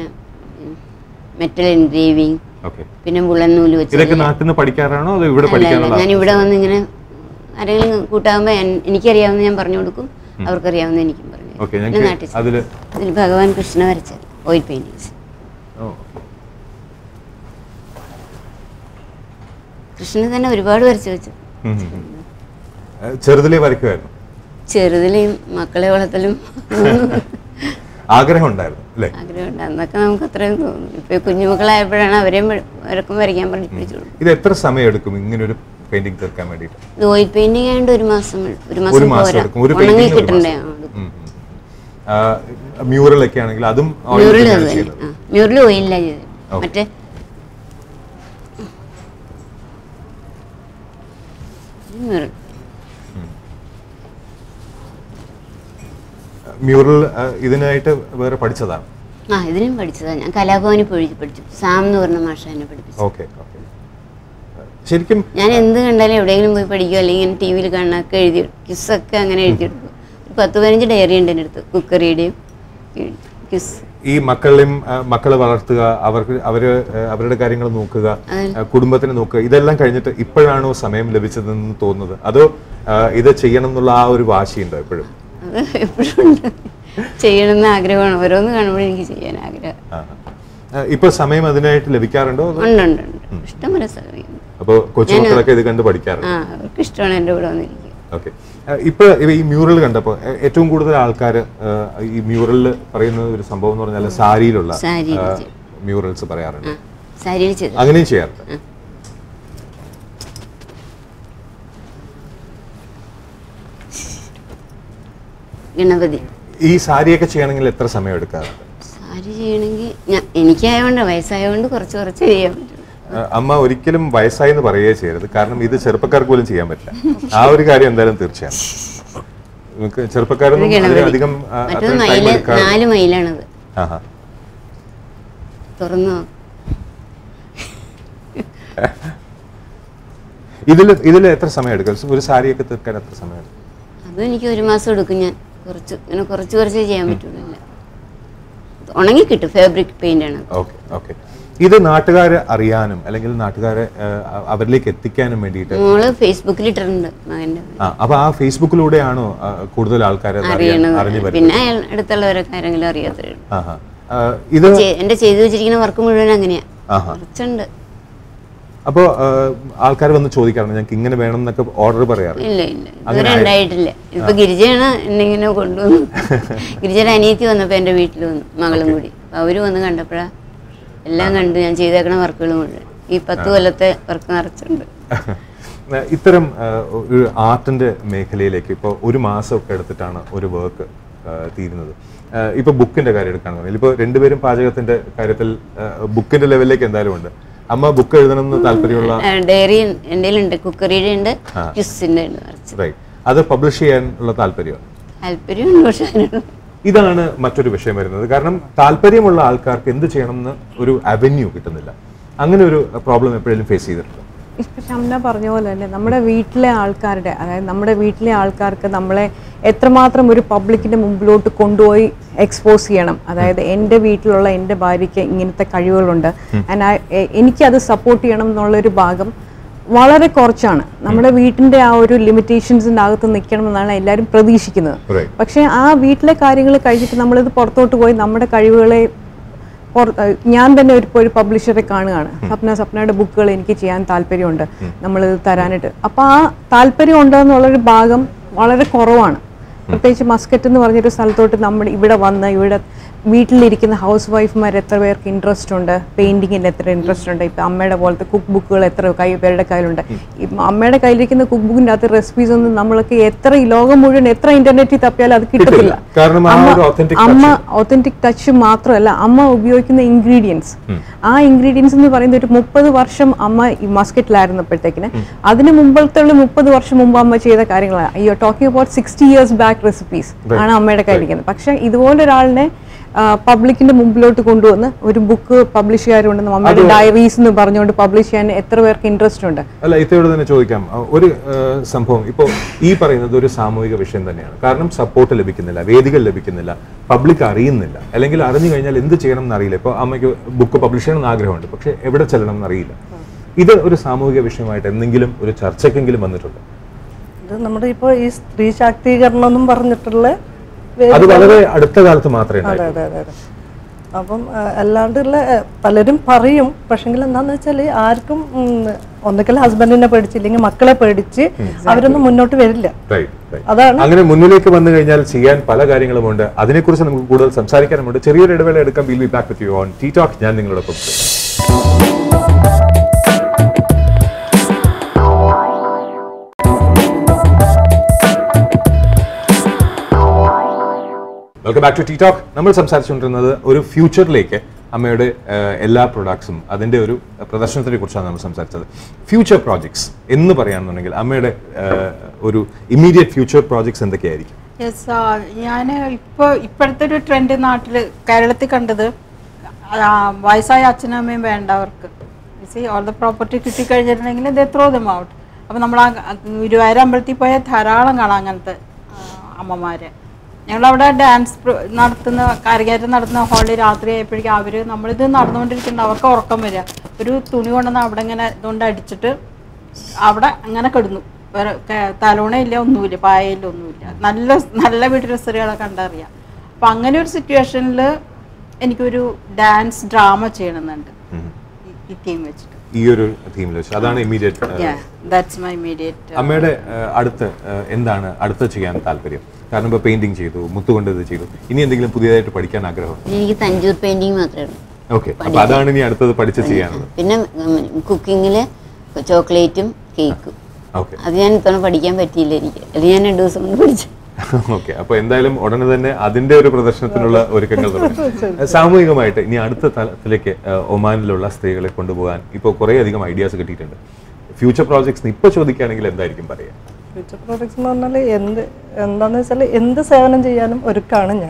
മെറ്റൽ എൻഗ്രേവിങ് ഓക്കെ പിന്നെ മുളൻ നൂല് വെച്ച് ഇതൊക്കെ നാട്ടിൽ നിന്ന് പഠിക്കാറാണോ അതോ ഇവിടെ അല്ല, പഠിക്കാനുള്ള അല്ല, ഞാൻ ഇവിടെ വന്ന് ഇങ്ങനെ ആരെങ്കിലും കൂട്ടാകുമ്പോൾ എനിക്കറിയാവുന്ന ഞാൻ പറഞ്ഞു കൊടുക്കും അവർക്കറിയാവുന്ന എനിക്കും പറഞ്ഞു തരും. ഓക്കെ പിന്നെ ഞങ്ങൾക്ക് നാട്ടിൽ അതില് ഇതിൽ ഭഗവാൻ കൃഷ്ണ വരച്ചത് ഓയിൽ പെയിൻറ്റിങ്സ് ഓ, കൃഷ്ണൻ തന്നെ ഒരുപാട് വരച്ചു വെച്ചു ഉം, ഉം, ഉം. ഏ, ചെറുതിലേ വരയ്ക്കുമായിരുന്നു ചെറുതിലെയും മക്കളെ വളർത്തലും ആഗ്രഹം ഉണ്ടായിരുന്നു അല്ലേ ആഗ്രഹമുണ്ട് അന്നൊക്കെ നമുക്ക് അത്രയും തോന്നും ഇപ്പൊ ഈ കുഞ്ഞുമക്കളായപ്പോഴാണ് അവരെയും അവരൊക്കെ വരയ്ക്കാൻ പഠി പിടിച്ചു കൊടുക്കും ഇത് എത്ര സമയം എടുക്കും ഇങ്ങനെ ഒരു പെയിന്റിംഗ് തീർക്കാൻ വേണ്ടിയിട്ട് ഇത് ഓയിൽ പെയിന്റിംഗ് ആയതുകൊണ്ട് ഒരു മാസം ഒരു ഒരു മാസം മാസം പോരാ എടുക്കും ഒരു ഉണങ്ങി പെയിന്റിംഗ് കിട്ടണ്ടേ ആ, എടുക്കും. മ്യൂറൽ ഒക്കെ ആണെങ്കിൽ അതും oil മ്യൂറൽ തന്നെയാണ് അത് തന്നെ ചെയ്യുന്നത്. ആ മ്യൂറൽ ഓയിലില്ല ചെയ്തത് ഓക്കേ. മറ്റേ മ്യൂറൽ മ്യൂറൽ ആ, ഇതിനായിട്ട് വേറെ പഠിച്ചതാണ് ആ ഇതിനും പഠിച്ചതാണ് ഞാൻ കലാഭവനിൽ പോയി പഠിച്ചു സാം എന്ന് പറഞ്ഞ മാഷ എന്നെ പഠിപ്പിച്ചു ഓക്കെ ഓക്കെ ശരിക്കും ഞാൻ എന്ത് കണ്ടാലും എവിടെയെങ്കിലും പോയി പഠിക്കുക അല്ലെങ്കിൽ ടി വിയിൽ കാണാനൊക്കെ എഴുതി ക്യുസൊക്കെ അങ്ങനെ എഴുതിയെടുക്കും ഒരു പത്ത് പതിനഞ്ച് ഡയറി ഉണ്ട് എൻ്റെ അടുത്ത് കുക്കറിയുടെയും ക്യുസ് ഈ മക്കളെയും ആ, മക്കളെ വളർത്തുക അവർക്ക് അവര് ആ, അവരുടെ കാര്യങ്ങൾ നോക്കുക ആ, കുടുംബത്തിനെ നോക്കുക ഇതെല്ലാം കഴിഞ്ഞിട്ട് ഇപ്പോഴാണോ സമയം ലഭിച്ചതെന്ന് തോന്നുന്നത് അതോ ആ, ഇത് ചെയ്യണം എന്നുള്ള ആ ഒരു വാശിയുണ്ടോ എപ്പോഴും അത് എപ്പോഴും ഉണ്ട് ചെയ്യണമെന്ന് ആഗ്രഹമാണ് ഓരോന്ന് കാണുമ്പോഴും എനിക്ക് ചെയ്യാൻ ആഗ്രഹം ആ. ആ, ഇപ്പൊ സമയം അതിനായിട്ട് ലഭിക്കാറുണ്ടോ അതോ ഉണ്ട് ഉണ്ട് ഉണ്ട് ഇഷ്ടംപോലെ സമയം അപ്പൊ കൊച്ചുമക്കളൊക്കെ ഇത് കണ്ട് പഠിക്കാറുണ്ട് ആ അവർക്ക് ഇഷ്ടമാണ് എൻ്റെ കൂടെ വന്നിരിക്കുക ഓക്കെ ഇപ്പൊ ഇവ ഈ മ്യൂറൽ കണ്ടപ്പോ ഏ- ഏറ്റവും കൂടുതൽ ആൾക്കാർ ഈ മ്യൂറലിൽ പറയുന്ന ഒരു സംഭവം എന്ന് പറഞ്ഞാൽ സാരിയിലുള്ള സാരിയിൽ ആ, ചെയ്യും. മ്യൂറൽസ് പറയാറുണ്ട് ആ സാരിയിൽ ചെയ്തു അങ്ങനെയും ചെയ്യാറുണ്ട് ഗണപതി ഈ സാരിയൊക്കെ ചെയ്യണമെങ്കിൽ എത്ര സമയം എടുക്കാറുണ്ട് സാരി ചെയ്യണമെങ്കിൽ ഞാൻ എനിക്കായതുകൊണ്ട് വയസ്സായതുകൊണ്ട് കുറച്ച് കുറച്ച് ചെയ്യാൻ പറ്റും ആ, അമ്മ ഒരിക്കലും വയസ്സായി എന്ന് പറയുകയേ ചെയ്യരുത് കാരണം ഇത് ചെറുപ്പക്കാർക്ക് പോലും ചെയ്യാൻ പറ്റില്ല ആ ഒരു കാര്യം എന്തായാലും തീർച്ചയാണ് നമുക്ക് ചെറുപ്പക്കാരൊന്നും ഇത് ഗണപതി. അധികം ആ, മറ്റത് അത്രയും time മയില് എടുക്കാറില്ല. നാല് മയിലാണത് ആഹാ. തുറന്നു ഇതില് ഇതില് എത്ര സമയം എടുക്കും ഒരു സാരിയൊക്കെ തീർക്കാൻ എത്ര സമയം എടുക്കും അതും എനിക്ക് ഒരു മാസം എടുക്കും ഞാൻ കുറച്ച് ഇങ്ങനെ കുറച്ച് കുറച്ചേ ചെയ്യാൻ പറ്റുള്ളൂ എല്ലാം. ഉണങ്ങി കിട്ടും ഫാബ്രിക് പെയിന്റ് ആണ് ഓക്കെ ഓക്കെ ഇത് നാട്ടുകാരെ അറിയാനും അല്ലെങ്കിൽ നാട്ടുകാരെ ആ, അവരിലേക്ക് എത്തിക്കാനും വേണ്ടിയിട്ട് മോള് ഫേസ്ബുക്കിൽ ഇട്ടിട്ടുണ്ട് മകന്റെ ആ അപ്പൊ ആ ഫേസ്ബുക്കിലൂടെയാണോ ആ, കൂടുതൽ ആൾക്കാരെ അത് അറിയാൻ- അറിയണത് അറിഞ്ഞു വരുന്നത് പിന്നെ അയാൾ അടുത്തുള്ളവരൊക്കെ ആരെങ്കിലും അറിയാത്തവരുണ്ട് ആഹാ. ആ, ഇത് എന്റെ ചെയ്തു വെച്ചിരിക്കുന്ന വർക്ക് മുഴുവൻ അങ്ങനെയാ ആഹാ. കുറച്ചുണ്ട് അപ്പോ ആൾക്കാർ വന്ന് ചോദിക്കാറുണ്ട് ഞങ്ങൾക്ക് ഇങ്ങനെ വേണം എന്നൊക്കെ ഓർഡർ പറയാറ് ഇല്ല ഇല്ല ഇതുവരെ ഉണ്ടായിട്ടില്ല ഇപ്പൊ ഗിരിജയാണ് എന്നെ ഇങ്ങനെ കൊണ്ടുവന്നു ഗിരിജയുടെ അനിയത്തി വന്നപ്പോ എന്റെ വീട്ടിൽ വന്നു മകളും കൂടി അപ്പൊ അവര് വന്ന് കണ്ടപ്പോഴാ എല്ലാം കണ്ട് ഞാൻ ചെയ്തേക്കണ വർക്കുകൾ മുഴുവൻ ഈ പത്ത് കൊല്ലത്തെ വർക്ക് നിറച്ചുണ്ട് ഇത്തരം ആ, ഒരു ആർട്ടിന്റെ മേഖലയിലേക്ക് ഇപ്പോൾ ഒരു മാസമൊക്കെ എടുത്തിട്ടാണ് ഒരു വർക്ക് തീരുന്നത് ആ, ഇപ്പൊ ബുക്കിന്റെ കാര്യം എടുക്കുകയാണെന്നുണ്ടെങ്കിൽ ഇപ്പോൾ രണ്ടുപേരും പാചകത്തിന്റെ കാര്യത്തിൽ ബുക്കിന്റെ ലെവലിലേക്ക് എന്തായാലും ഉണ്ട് അമ്മ ബുക്ക് എഴുതണം എന്ന് താല്പര്യമുള്ള ഡയറി എൻ്റെ ഉണ്ട് കുക്കറിയുടെ ഉണ്ട് ക്യുസിന്റെ ഉണ്ട് നിറച്ച് റൈറ്റ് അത് പബ്ലിഷ് ചെയ്യാനുള്ള താല്പര്യം താല്പര്യമുണ്ട് പക്ഷെ അതിനുള്ള ഇതാണ് മറ്റൊരു വിഷയം വരുന്നത് കാരണം താല്പര്യമുള്ള ആൾക്കാർക്ക് എന്ത് ചെയ്യണം എന്ന് ഒരു അവന്യൂ കിട്ടുന്നില്ല അങ്ങനെ ഒരു പ്രോബ്ലം എപ്പോഴെങ്കിലും ഫേസ് ചെയ്തിട്ടുണ്ട് ഇപ്പൊ ഷംന പറഞ്ഞ പോലെ തന്നെ നമ്മുടെ വീട്ടിലെ ആൾക്കാരുടെ അതായത് നമ്മുടെ വീട്ടിലെ ആൾക്കാർക്ക് നമ്മളെ എത്രമാത്രം ഒരു പബ്ലിക്കിന്റെ മുമ്പിലോട്ട് കൊണ്ടുപോയി എക്സ്പോസ് ചെയ്യണം അതായത് എൻ്റെ വീട്ടിലുള്ള എൻ്റെ ഭാര്യയ്ക്ക് ഇങ്ങനത്തെ കഴിവുകളുണ്ട് ആൻഡ് എനിക്കത് സപ്പോർട്ട് ചെയ്യണം എന്നുള്ളൊരു ഭാഗം വളരെ കുറച്ചാണ് നമ്മുടെ വീട്ടിന്റെ ആ ഒരു ലിമിറ്റേഷൻസിൻ്റെ അകത്ത് നിൽക്കണം എന്നാണ് എല്ലാവരും പ്രതീക്ഷിക്കുന്നത് Right. പക്ഷേ ആ വീട്ടിലെ കാര്യങ്ങൾ കഴിഞ്ഞിട്ട് നമ്മളിത് പുറത്തോട്ട് പോയി നമ്മുടെ കഴിവുകളെ പുറ- ഏഹ് ഞാൻ തന്നെ ഒരു ഇപ്പോൾ ഒരു പബ്ലിഷറെ കാണുകയാണ് സപ്ന സപ്നയുടെ ബുക്കുകൾ എനിക്ക് ചെയ്യാൻ താല്പര്യമുണ്ട് നമ്മളിത് തരാനായിട്ട് അപ്പോൾ ആ താല്പര്യം ഉണ്ടെന്നുള്ളൊരു ഭാഗം വളരെ കുറവാണ് പ്രത്യേകിച്ച് മസ്കറ്റ് എന്ന് പറഞ്ഞൊരു സ്ഥലത്തോട്ട് നമ്മൾ ഇവിടെ വന്ന് ഇവിടെ വീട്ടിലിരിക്കുന്ന ഹൗസ് വൈഫ്മാർ എത്ര പേർക്ക് ഇൻട്രസ്റ്റ് ഉണ്ട് പെയിന്റിങ്ങിൽ എത്ര ഇൻട്രസ്റ്റ് ഉണ്ട് ഇപ്പം അമ്മയുടെ പോലത്തെ കുക്ക് ബുക്കുകൾ എത്ര കൈ പേരുടെ കയ്യിലുണ്ട് ഈ അമ്മയുടെ കയ്യിലിരിക്കുന്ന കുക്ക് ബുക്കിൻ്റെ അകത്ത് റെസിപ്പീസ് ഒന്നും നമ്മൾക്ക് എത്ര ഈ ലോകം മുഴുവൻ എത്ര ഇന്റർനെറ്റിൽ തപ്പിയാലും അത് കിട്ടത്തില്ല കാരണം ആ അമ്മ- ഒരു authentic അമ്മ ഒത്തന്റിക് ടച്ച് മാത്രമല്ല അമ്മ ഉപയോഗിക്കുന്ന ഇൻഗ്രീഡിയൻസ് ആ ഇൻഗ്രീഡിയൻസ് എന്ന് പറയുന്നത് ഒരു മുപ്പത് വർഷം അമ്മ ഈ മസ്കറ്റിലായിരുന്നപ്പോഴത്തേക്കിന് അതിന് മുമ്പത്തെ ഉള്ള മുപ്പത് വർഷം മുമ്പ് അമ്മ ചെയ്ത കാര്യങ്ങളാണ് അയ്യോ talking about sixty years back recipes ആണ് അമ്മയുടെ കയ്യിലിരിക്കുന്നത് പക്ഷെ ഇതുപോലൊരാളിനെ പബ്ലിക്കിന്റെ മുമ്പിലോട്ട് കൊണ്ടുവന്ന് ഒരു ബുക്ക് പബ്ലിഷ് ചെയ്യാറുണ്ടെന്ന് അമ്മയുടെ ഡയറീസ് എന്ന് പറഞ്ഞുകൊണ്ട് പബ്ലിഷ് ചെയ്യാൻ എത്ര പേർക്ക് ഇൻട്രസ്റ്റ് ഉണ്ട് അല്ല ഇത്തയോട് തന്നെ ചോദിക്കാം അഹ് ഒരു ഏഹ്, സംഭവം ഇപ്പോൾ ഈ പറയുന്നത് ഒരു സാമൂഹിക വിഷയം തന്നെയാണ് കാരണം സപ്പോർട്ട് ലഭിക്കുന്നില്ല വേദികൾ ലഭിക്കുന്നില്ല പബ്ലിക് അറിയുന്നില്ല അല്ലെങ്കിൽ അറിഞ്ഞു കഴിഞ്ഞാൽ എന്ത് ചെയ്യണം എന്നറിയില്ല ഇപ്പോൾ അമ്മയ്ക്ക് ബുക്ക് പബ്ലിഷ് ചെയ്യണം എന്ന് ആഗ്രഹമുണ്ട് പക്ഷെ എവിടെ ചെല്ലണം എന്നറിയില്ല ഇത് ഒരു സാമൂഹിക വിഷയമായിട്ട് എന്തെങ്കിലും ഒരു ചർച്ചയ്ക്കെങ്കിലും വന്നിട്ടുണ്ട് ഇത് നമ്മുടെ ഇപ്പോൾ ഈ സ്ത്രീ ശാക്തീകരണം എന്നും പറഞ്ഞിട്ടുള്ള വേ- അത് വളരെ അടുത്ത കാലത്ത് മാത്രമേ അതെ ഉണ്ടായിട്ടുള്ളൂ അതെ അതെ അതെ അപ്പം ആ, അല്ലാണ്ടുള്ള ആ, പലരും പറയും പക്ഷെങ്കിൽ എന്താന്ന് വെച്ചാൽ ആർക്കും ഉം, ഒന്നുകിൽ ഹസ്ബൻഡിനെ പേടിച്ചില്ലെങ്കിൽ മക്കളെ പേടിച്ച് അവരൊന്നും മുന്നോട്ട് വരില്ല Right, right. അതാണ് അങ്ങനെ മുന്നിലേക്ക് വന്നു കഴിഞ്ഞാൽ ചെയ്യാൻ പല കാര്യങ്ങളുമുണ്ട് അതിനെക്കുറിച്ച് നമുക്ക് കൂടുതൽ സംസാരിക്കാനുമുണ്ട് ചെറിയൊരു ഇടവേള എടുക്കാം will be back with you on T talk ഞാൻ നിങ്ങളോടൊപ്പം welcome back to T talk നമ്മൾ സംസാരിച്ചുകൊണ്ടിരുന്നത് ഒരു ഫ്യൂച്ചറിലേക്ക് അമ്മയുടെ ഏഹ്, എല്ലാ പ്രൊഡക്ട്സും അതിന്റെ ഒരു പ്രദർശനത്തിനെ കുറിച്ചാണ് നമ്മൾ സംസാരിച്ചത് ഫ്യൂച്ചർ പ്രോജക്ട്സ് എന്ന് പറയുകയാണെന്നുണ്ടെങ്കിൽ അമ്മയുടെ ഏഹ്, ഒരു ഇമ്മീഡിയറ്റ് ഫ്യൂച്ചർ പ്രോജക്ട്സ് എന്തൊക്കെയായിരിക്കും യെസ് ഞാൻ ഇപ്പോൾ ഇപ്പോഴത്തെ ഒരു ട്രെൻഡ് നാട്ടിൽ കേരളത്തിൽ കണ്ടത് ആ, വയസ്സായ അച്ഛനമ്മയും വേണ്ടവർക്ക് സി ഓൾ ദ പ്രോപ്പർട്ടി കിട്ടിക്കഴിഞ്ഞിട്ടുണ്ടെങ്കിൽ ദേ ത്രോ ദം ഔട്ട് അപ്പോൾ നമ്മൾ ആ ഗുരുവായൂർ അമ്പലത്തിൽ പോയാൽ ധാരാളം കാണാം അങ്ങനത്തെ ആ, അമ്മമാരെ ഞങ്ങളവിടെ ഡാൻസ് പ്ര- നടത്തുന്ന കരകയറ്റം നടത്തുന്ന ഹാളിൽ രാത്രി ആയപ്പോഴേക്കും അവർ നമ്മളിത് നടന്നുകൊണ്ടിരിക്കുന്നുണ്ട് അവർക്ക് ഉറക്കം വരിക ഒരു തുണി കൊണ്ടുവന്ന് അവിടെ ഇങ്ങനെ ഇതുകൊണ്ട് അടിച്ചിട്ട് അവിടെ അങ്ങനെ കിടന്നു വേറെ ക- തലോണയില്ല ഒന്നുമില്ല പായയില്ല ഒന്നുമില്ല നല്ല നല്ല വീട്ടിലെ സ്ത്രീകളെ കണ്ടറിയാം അപ്പം അങ്ങനെ ഒരു സിറ്റുവേഷനിൽ എനിക്കൊരു ഡാൻസ് ഡ്രാമ ചെയ്യണമെന്നുണ്ട് ഈ- ഈ തീം വെച്ചിട്ട് ഈ ഒരു തീമിൽ വെച്ച് അതാണ് ഇമ്മീഡിയറ്റ് ദാറ്റ്സ് മൈ ഇമീഡിയറ്റ് അമ്മയുടെ ഏഹ്, അടുത്ത് ഏഹ്, എന്താണ് അടുത്ത് ചെയ്യാൻ താല്പര്യം കാരണം ഇപ്പോൾ പെയിന്റിങ് ചെയ്തു മുത്തുകൊണ്ട് ഇത് ചെയ്തു ഇനി എന്തെങ്കിലും പുതിയതായിട്ട് പഠിക്കാൻ ആഗ്രഹം പിന്നെ എനിക്ക് തഞ്ചൂർ പെയിന്റിങ് മാത്രമേ ഉള്ളൂ ഓക്കെ അപ്പൊ അതാണ് ഇനി അടുത്തത് പഠിച്ച് ചെയ്യാനുള്ളത് പിന്നെ കുക്കിങ്ങിൽ ചോക്ലേറ്റും കേക്കും ഓക്കെ അത് ഞാൻ ഇത്തവണ പഠിക്കാൻ പറ്റിയില്ല എനിക്ക് അത് ഞാൻ രണ്ടു ദിവസം കൊണ്ട് പഠിച്ചു ഓക്കെ അപ്പൊ എന്തായാലും ഉടനെ തന്നെ അതിന്റെ ഒരു പ്രദർശനത്തിനുള്ള ഒരുക്കങ്ങൾ തുടങ്ങി സാമൂഹികമായിട്ട് ഇനി അടുത്ത തലത്തിലേക്ക് ഏഹ്, ഒമാനിലുള്ള സ്ത്രീകളെ കൊണ്ടുപോകാൻ ഇപ്പോൾ കുറേ അധികം ഐഡിയാസ് കിട്ടിയിട്ടുണ്ട് ഫ്യൂച്ചർ പ്രോജക്ട്സ് ഇപ്പൊ ചോദിക്കുകയാണെങ്കിൽ എന്തായിരിക്കും പറയാ ഫ്യൂച്ചർ പ്രോഡക്ട്സ് എന്ന് പറഞ്ഞാൽ എന്ത് എന്താണെന്ന് വെച്ചാൽ എന്ത് സേവനം ചെയ്യാനും ഒരുക്കാണ് ഞാൻ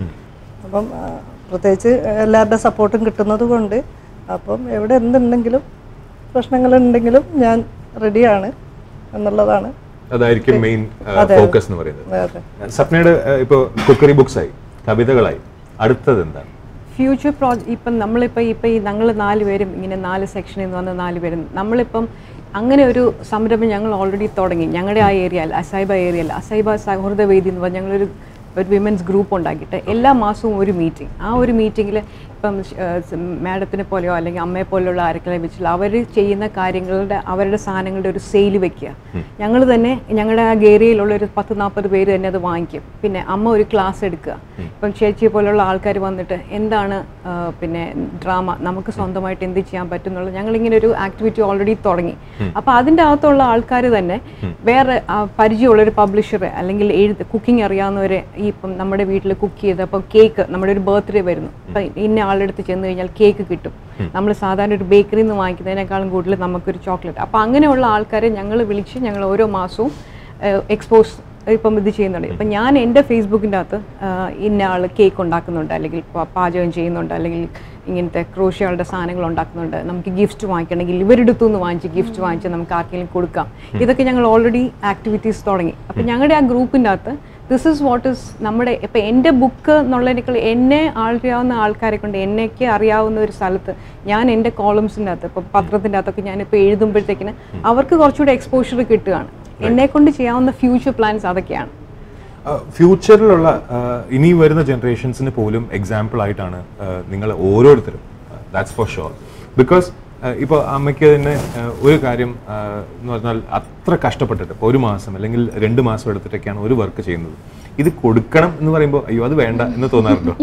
അപ്പം ആ, പ്രത്യേകിച്ച് എല്ലാവരുടെ സപ്പോർട്ടും കിട്ടുന്നത് കൊണ്ട് അപ്പം എവിടെ എന്തുണ്ടെങ്കിലും പ്രശ്നങ്ങളുണ്ടെങ്കിലും ഞാൻ റെഡിയാണ് എന്നുള്ളതാണ് അതായിരിക്കും മെയിൻ ഫോക്കസ് എന്ന് പറയുന്നത് അതെ സപ്നയുടെ ഏഹ്, ഇപ്പൊ കുക്കറി ബുക്സ് ആയി കവിതകളായി അടുത്തത് എന്താണ് ഫ്യൂച്ചർ പ്രോജക്ട് ഇപ്പം നമ്മളിപ്പോൾ ഇപ്പം ഈ ഞങ്ങൾ നാല് പേരും ഇങ്ങനെ നാല് സെക്ഷനിൽ നിന്ന് വന്ന നാല് പേരും നമ്മളിപ്പം അങ്ങനെ ഒരു സംരംഭം ഞങ്ങൾ ഓൾറെഡി തുടങ്ങി ഞങ്ങളുടെ ആ ഏരിയയിൽ അസൈബ ഏരിയയിൽ അസൈബ സൗഹൃദ വേദി എന്ന് പറഞ്ഞാൽ ഞങ്ങളൊരു ഒരു വിമൻസ് ഗ്രൂപ്പ് ഉണ്ടാക്കിയിട്ട് എല്ലാ മാസവും ഒരു മീറ്റിംഗ് ആ ഒരു മീറ്റിങ്ങിൽ ഇപ്പം മാഡത്തിനെ പോലെയോ അല്ലെങ്കിൽ അമ്മയെ പോലെയുള്ള ആരെങ്കിലും വെച്ചില്ല അവർ ചെയ്യുന്ന കാര്യങ്ങളുടെ അവരുടെ സാധനങ്ങളുടെ ഒരു സെയിൽ വെക്കുക ഞങ്ങൾ തന്നെ ഞങ്ങളുടെ ആ ഏരിയയിലുള്ള ഒരു പത്ത് നാൽപ്പത് പേര് തന്നെ അത് വാങ്ങിക്കും പിന്നെ അമ്മ ഒരു ക്ലാസ് എടുക്കുക ഇപ്പം ചേച്ചിയെ പോലുള്ള ആൾക്കാർ വന്നിട്ട് എന്താണ് ആ, പിന്നെ ഡ്രാമ നമുക്ക് സ്വന്തമായിട്ട് എന്ത് ചെയ്യാൻ പറ്റും എന്നുള്ളത് ഞങ്ങളിങ്ങനെ ഒരു ആക്ടിവിറ്റി ഓൾറെഡി തുടങ്ങി അപ്പോൾ അതിൻ്റെ അകത്തുള്ള ആൾക്കാർ തന്നെ വേറെ ആ, പരിചയമുള്ള ഒരു പബ്ലിഷർ അല്ലെങ്കിൽ എഴുത്ത് കുക്കിംഗ് അറിയാവുന്നവരെ ഈ ഇപ്പം നമ്മുടെ വീട്ടിൽ കുക്ക് ചെയ്ത് അപ്പം കേക്ക് നമ്മുടെ ഒരു ബർത്ത്ഡേ വരുന്നു അപ്പം ഇന്ന ആളുടെ അടുത്ത് ചെന്ന് കഴിഞ്ഞാൽ കേക്ക് കിട്ടും നമ്മൾ സാധാരണ ഒരു ബേക്കറിയിൽ നിന്ന് വാങ്ങിക്കുന്നതിനേക്കാളും കൂടുതൽ നമുക്കൊരു ചോക്ലേറ്റ് അപ്പം അങ്ങനെയുള്ള ആൾക്കാരെ ഞങ്ങൾ വിളിച്ച് ഞങ്ങൾ ഓരോ മാസവും എക്സ്പോസ് ഇപ്പം ഇത് ചെയ്യുന്നുണ്ട് ഇപ്പം ഞാൻ എൻ്റെ ഫേസ്ബുക്കിൻ്റെ അകത്ത് ആ, ഇന്ന ആൾ കേക്ക് ഉണ്ടാക്കുന്നുണ്ട് അല്ലെങ്കിൽ പ- പാചകം ചെയ്യുന്നുണ്ട് അല്ലെങ്കിൽ ഇങ്ങനത്തെ ക്രോഷ്യകളുടെ സാധനങ്ങൾ ഉണ്ടാക്കുന്നുണ്ട് നമുക്ക് ഗിഫ്റ്റ് വാങ്ങിക്കണമെങ്കിൽ ഇവരുടെ അടുത്തു നിന്ന് വാങ്ങിച്ച് ഗിഫ്റ്റ് വാങ്ങിച്ച് നമുക്ക് ആർക്കെങ്കിലും കൊടുക്കാം ഇതൊക്കെ ഞങ്ങൾ ഓൾറെഡി ആക്ടിവിറ്റീസ് തുടങ്ങി അപ്പം ഞങ്ങളുടെ ആ ഗ്രൂപ്പിൻ്റെ അകത്ത് ദിസ് ഇസ് വാട്ട് ഇസ് നമ്മുടെ ഇപ്പം എൻ്റെ ബുക്ക് എന്നുള്ളതിനേക്കാൾ എന്നെ അറിയാവുന്ന ആൾക്കാരെ കൊണ്ട് എന്നെയൊക്കെ അറിയാവുന്ന ഒരു സ്ഥലത്ത് ഞാൻ എൻ്റെ കോളംസിൻ്റെ അകത്ത് ഇപ്പോൾ പത്രത്തിൻ്റെ അകത്തൊക്കെ ഞാനിപ്പോൾ എഴുതുമ്പോഴത്തേക്കിന് അവർക്ക് കുറച്ചുകൂടെ എക്സ്പോഷർ കിട്ടുകയാണ് എന്നെ കൊണ്ട് ചെയ്യാവുന്ന ഫ്യൂച്ചർ പ്ലാൻസ് അതൊക്കെയാണ് ഫ്യൂച്ചറിലുള്ള ഇനി വരുന്ന ജനറേഷൻസിന് പോലും എക്സാമ്പിൾ ആയിട്ടാണ് നിങ്ങൾ ഓരോരുത്തരും ദാറ്റ്സ് ഫോർ ഷുവർ ബിക്കോസ് ഇപ്പോൾ അമ്മയ്ക്ക് തന്നെ ആ, ഒരു കാര്യം ആ, എന്ന് പറഞ്ഞാൽ അത്ര കഷ്ടപ്പെട്ടിട്ട് ഇപ്പോൾ ഒരു മാസം അല്ലെങ്കിൽ രണ്ട് മാസം എടുത്തിട്ടൊക്കെയാണ് ഒരു വർക്ക് ചെയ്യുന്നത് ഇത് കൊടുക്കണം എന്ന് പറയുമ്പോൾ അയ്യോ അത് വേണ്ട എന്ന് തോന്നാറുണ്ടോ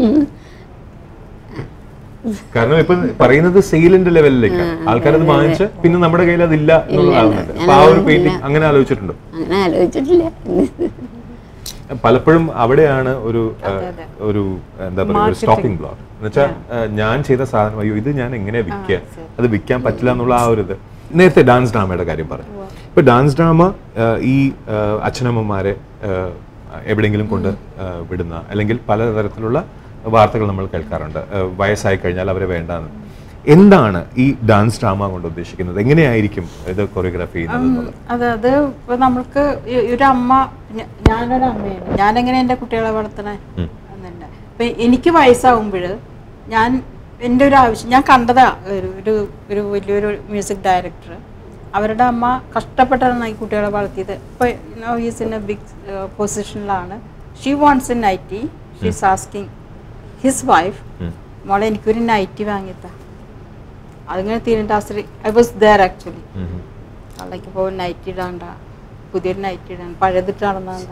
കാരണം ഇപ്പൊ പറയുന്നത് സെയിലിന്റെ ലെവലിലേക്ക് ആൾക്കാരത് വാങ്ങിച്ച് പിന്നെ നമ്മുടെ കയ്യിൽ അതില്ല എന്നുള്ളതാകുന്നുണ്ട് അപ്പൊ ആ ഒരു പെയിന്റിങ് അങ്ങനെ ആലോചിച്ചിട്ടുണ്ടോ അങ്ങനെ ആലോചിച്ചിട്ടില്ല പലപ്പോഴും അവിടെയാണ് ഒരു ആ, ഒരു എന്താ പറയുക ഒരു സ്റ്റോപ്പിംഗ് ബ്ലോക്ക് എന്നുവെച്ചാൽ ഞാൻ ചെയ്ത സാധനം അയ്യോ ഇത് ഞാൻ എങ്ങനെ വിൽക്കുക അത് വിൽക്കാൻ പറ്റില്ല എന്നുള്ള ആ ഒരു ഇത് നേരത്തെ ഡാൻസ് ഡ്രാമയുടെ കാര്യം പറഞ്ഞു ഇപ്പൊ ഡാൻസ് ഡ്രാമ ഈ ആ, അച്ഛനമ്മമാരെ ആ, എവിടെയെങ്കിലും കൊണ്ട് ആ, വിടുന്ന അല്ലെങ്കിൽ പലതരത്തിലുള്ള വാർത്തകൾ നമ്മൾ കേൾക്കാറുണ്ട് ആ, വയസ്സായി കഴിഞ്ഞാൽ അവരെ വേണ്ടാന്ന് എന്താണ് ഈ ഡാൻസ് ഡ്രാമ കൊണ്ട് ഉദ്ദേശിക്കുന്നത് എങ്ങനെയായിരിക്കും ഇത് കൊറിയോഗ്രാഫി ചെയ്യുന്നത് എന്നുള്ളത് അത് അത് ഇപ്പൊ നമ്മൾക്ക് ഈ- ഒരു അമ്മ ഞ- ഞാനൊരു അമ്മയാണ് ഞാനെങ്ങനെ എൻ്റെ കുട്ടികളെ വളർത്തണേ എന്നുണ്ട് ഇപ്പൊ എനിക്ക് വയസ്സാവുമ്പോൾ ഞാൻ എൻ്റെ ഒരു ആവശ്യം ഞാൻ കണ്ടതാ ഒരു ഒരു ഒരു വലിയൊരു മ്യൂസിക് ഡയറക്ടർ അവരുടെ അമ്മ കഷ്ടപ്പെട്ടാണ് ഈ കുട്ടികളെ വളർത്തിയത് ഇപ്പൊ ഈസ് ഇൻ എ ബിഗ് പൊസിഷനിലാണ് she wants a nightie she's asking his wife മോളെ എനിക്കൊരു നൈറ്റി വാങ്ങിത്താ അതിങ്ങനെ തീരണ്ടാശ്രീ ഐ വാസ് ദർ ആക്ച്വലി നാളേക്ക് പോകും നൈറ്റ് ഇടാണ്ട പുതിയൊരു നൈറ്റ് ഇടാൻ പഴയതിട്ട് നടന്നതാ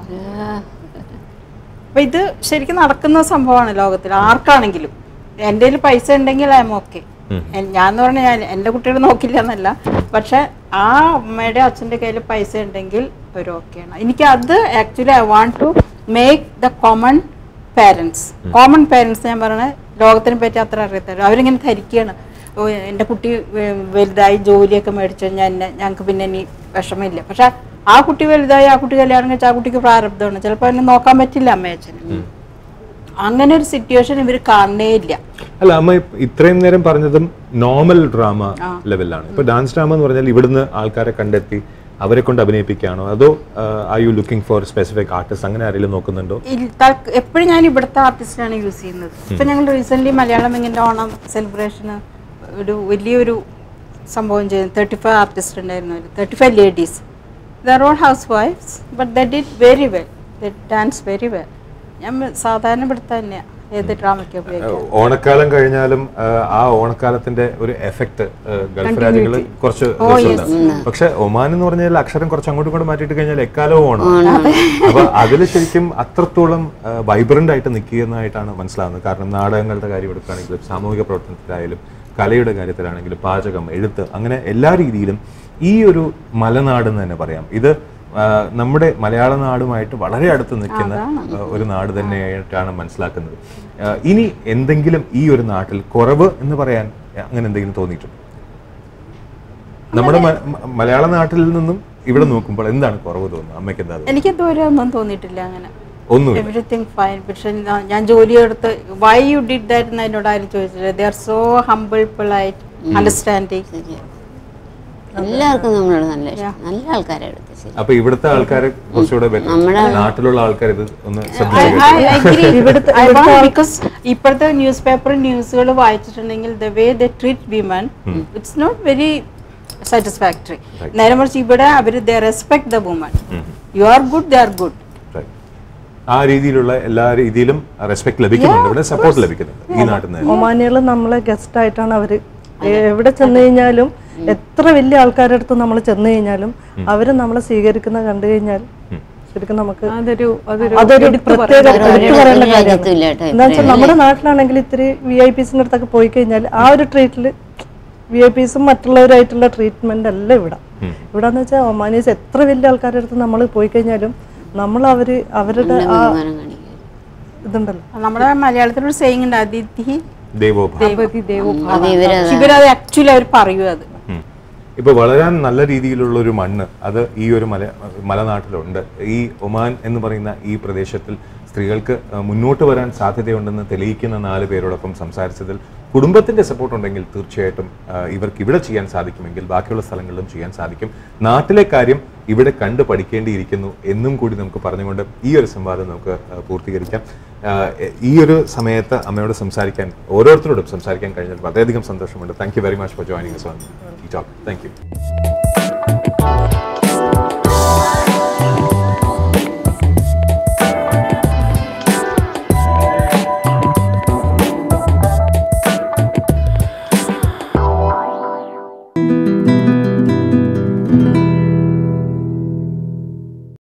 അപ്പൊ ഇത് ശരിക്കും നടക്കുന്ന സംഭവമാണ് ലോകത്തിൽ ആർക്കാണെങ്കിലും എൻ്റെ കയ്യിൽ പൈസ ഉണ്ടെങ്കിൽ ഐ എം ഓക്കെ ഞാൻ എന്ന് പറഞ്ഞാൽ ഞാൻ എൻ്റെ കുട്ടികൾ നോക്കില്ല എന്നല്ല പക്ഷെ ആ അമ്മയുടെ അച്ഛൻ്റെ കയ്യിൽ പൈസ ഉണ്ടെങ്കിൽ ഒരു ഓക്കെയാണ് എനിക്ക് അത് actually I want to make the common parents common parents ഞാൻ പറയണത് ലോകത്തിനെ പറ്റി അത്ര അറിയത്തില്ല അവരിങ്ങനെ ധരിക്കുകയാണ് ഓ എൻ്റെ കുട്ടി വെ- വലുതായി ജോലിയൊക്കെ മേടിച്ചു കഴിഞ്ഞാൽ എന്നെ ഞങ്ങൾക്ക് പിന്നെ ഇനി വിഷമമില്ല പക്ഷെ ആ കുട്ടി വലുതായി ആ കുട്ടി കല്യാണം കഴിച്ചാൽ ആ കുട്ടിക്ക് പ്രാരബ്ധമാണ് ചിലപ്പോൾ എന്നെ നോക്കാൻ പറ്റില്ല അമ്മയച്ഛന് അങ്ങനെ ഒരു സിറ്റുവേഷൻ ഇവർ കാണണേ ഇല്ല അല്ല അമ്മ ഇപ്പ- ഇത്രയും നേരം പറഞ്ഞതും നോർമൽ ഡ്രാമ ലെവലിലാണ് ഇപ്പൊ ഡാൻസ് ഡ്രാമ എന്ന് പറഞ്ഞാൽ ഇവിടുന്ന് ആൾക്കാരെ കണ്ടെത്തി അവരെ കൊണ്ട് അഭിനയിപ്പിക്കുകയാണോ അതോ I you looking for specific artist അങ്ങനെ ആരെങ്കിലും നോക്കുന്നുണ്ടോ എപ്പോഴും ഞാൻ ഇവിടുത്തെ ആർട്ടിസ്റ്റാണ് യൂസ് ചെയ്യുന്നത് ഇപ്പൊ ഞങ്ങൾ റീസെന്റ് മലയാളം ഇങ്ങനെ ഓണം സെലിബ്രേഷന് ഒരു വലിയൊരു സംഭവം ചെയ്തു തേർട്ടി ഫൈവ് ആർട്ടിസ്റ്റ് ഉണ്ടായിരുന്നു thirty five ladies they're all ഹൗസ് വൈഫ്സ് but they did very well they dance very well ഞാൻ സാധാരണ ഇവിടുത്തെ തന്നെയാണ് ഏത് ഡ്രാമയ്ക്ക് ഉപയോഗിക്കാം ഓണക്കാലം കഴിഞ്ഞാലും ആ, ആ ഓണക്കാലത്തിന്റെ ഒരു എഫക്ട് ഗൾഫ് രാജ്യങ്ങളിൽ കുറച്ച് രസമുണ്ടാവും. പക്ഷെ ഒമാൻ എന്ന് പറഞ്ഞാൽ അക്ഷരം കുറച്ച് അങ്ങോട്ടും ഇങ്ങോട്ടും മാറ്റിയിട്ട് കഴിഞ്ഞാൽ എക്കാലവും ഓണം അപ്പൊ അതിൽ ശരിക്കും അത്രത്തോളം വൈബ്രന്റ് ആയിട്ട് നിൽക്കുന്നതായിട്ടാണ് മനസ്സിലാവുന്നത് കാരണം നാടകങ്ങളുടെ കാര്യം എടുക്കുകയാണെങ്കിലും സാമൂഹിക പ്രവർത്തനത്തിലായാലും കലയുടെ കാര്യത്തിലാണെങ്കിലും പാചകം എഴുത്ത് അങ്ങനെ എല്ലാ രീതിയിലും ഈ ഒരു മലനാട് എന്ന് തന്നെ പറയാം ഇത് ആ, നമ്മുടെ മലയാള നാടുമായിട്ട് വളരെ അടുത്ത് നിൽക്കുന്ന ആ, ഒരു നാട് തന്നെയായിട്ടാണ് മനസ്സിലാക്കുന്നത് ആ, ഇനി എന്തെങ്കിലും ഈ ഒരു നാട്ടിൽ കുറവ് എന്ന് പറയാൻ അങ്ങനെ എന്തെങ്കിലും തോന്നിയിട്ടുണ്ടോ നമ്മുടെ മ- മ- മലയാള നാട്ടിൽ നിന്നും ഇവിടെ നോക്കുമ്പോൾ എന്താണ് കുറവ് തോന്നുന്നത് അമ്മയ്ക്ക് എന്താ തോന്നുന്നത്? എനിക്ക് ഇതുവരെ ഒന്നും തോന്നിയിട്ടില്ല അങ്ങനെ ഒന്നുമില്ല എവറിത്തിങ് ഫൈൻ പക്ഷെ ഞാ- ഞാൻ ജോലി എടുത്ത് വൈ യു ഡിഡ് ദാറ്റ് എന്ന് എന്നോട് ആരും ചോദിച്ചില്ല they are so humble polite understanding ശരിയാ. എല്ലാവർക്കും നമ്മളോട് നല്ല ഇഷ്ടം നല്ല ആൾക്കാരെ എടുത്ത് ശരി അപ്പൊ ഇവിടുത്തെ ആൾക്കാര് കുറച്ചുകൂടെ better. നാട്ടിലുള്ള ആൾക്കാർ ഇത് ഒന്ന് I, ശ്രദ്ധിച്ചു I agree. I want because ഇപ്പോഴത്തെ ന്യൂസ് പേപ്പർ ന്യൂസുകൾ വായിച്ചിട്ടുണ്ടെങ്കിൽ the way they treat women it's not very satisfactory നേരെ മറിച്ച് ഇവിടെ അവർ they respect the woman you are good they are good Right. ആ രീതിയിലുള്ള എല്ലാ രീതിയിലും റെസ്പെക്ട് ലഭിക്കുന്നുണ്ട് ഇവിടെ സപ്പോർട്ട് ലഭിക്കുന്നുണ്ട് ഈ നാട്ടിൽ നിന്ന് ഒമാനികൾ നമ്മളെ ഗസ്റ്റ് ആയിട്ടാണ് അവര് എവിടെ ചെന്ന് കഴിഞ്ഞാലും എത്ര വലിയ ആൾക്കാരുടെ അടുത്ത് നമ്മൾ ചെന്ന് കഴിഞ്ഞാലും അവര് നമ്മളെ സ്വീകരിക്കുന്ന കണ്ടു കഴിഞ്ഞാൽ ശരിക്കും നമുക്ക് അതൊരു അതൊരു അതൊരു എടുത്തു പ്രത്യേക പറയുന്ന എടുത്തു പറയേണ്ട ഒരു രാജ്യത്തും ഇല്ല കാര്യമാണ് കേട്ടോ എന്താ വെച്ചാൽ നമ്മുടെ നാട്ടിലാണെങ്കിൽ ഇത്തിരി വി ഐ പിസിന്റെ അടുത്തൊക്കെ പോയി കഴിഞ്ഞാൽ ആ ഒരു ട്രീറ്റില് വി ഐ പിസും മറ്റുള്ളവരായിട്ടുള്ള ട്രീറ്റ്മെന്റ് അല്ല ഇവിടെ ഇവിടെ എന്ന് വെച്ചാൽ ഒമാനീസ് എത്ര വലിയ ആൾക്കാരുടെ അടുത്ത് നമ്മൾ പോയി കഴിഞ്ഞാലും നമ്മൾ അവര് അവരുടെ ആ ബഹുമാനം കാണിക്കുക ഇതുണ്ടല്ലോ നമ്മുടെ മലയാളത്തിലൊരു സെയിങ് ഉണ്ട് അതിഥി ദേവോഭ ഗണപതി ദേവോ അത് ഇവര് ഇവരത് ആക്ച്വലി അവർ പറയൂ അത് ഉം. ഇപ്പൊ വളരാൻ നല്ല രീതിയിലുള്ള ഒരു മണ്ണ് അത് ഈ ഒരു മല മലനാട്ടിലുണ്ട് ഈ ഒമാൻ എന്ന് പറയുന്ന ഈ പ്രദേശത്തിൽ സ്ത്രീകൾക്ക് അഹ്, മുന്നോട്ട് വരാൻ സാധ്യതയുണ്ടെന്ന് തെളിയിക്കുന്ന നാല് പേരോടൊപ്പം സംസാരിച്ചതിൽ കുടുംബത്തിന്റെ സപ്പോർട്ട് ഉണ്ടെങ്കിൽ തീർച്ചയായിട്ടും അഹ്, ഇവർക്ക് ഇവിടെ ചെയ്യാൻ സാധിക്കുമെങ്കിൽ ബാക്കിയുള്ള സ്ഥലങ്ങളിലും ചെയ്യാൻ സാധിക്കും നാട്ടിലെ കാര്യം ഇവിടെ കണ്ട് പഠിക്കേണ്ടിയിരിക്കുന്നു എന്നും കൂടി നമുക്ക് പറഞ്ഞുകൊണ്ട് ഈ ഒരു സംവാദം നമുക്ക് അഹ്, പൂർത്തീകരിക്കാം അഹ്, ഈ ഒരു സമയത്ത് അമ്മയോട് സംസാരിക്കാൻ ഓരോരുത്തരോടും സംസാരിക്കാൻ കഴിഞ്ഞാൽ വളരെയധികം സന്തോഷമുണ്ട് thank you very much for joining us on ഈ ടോക്ക് താങ്ക് യു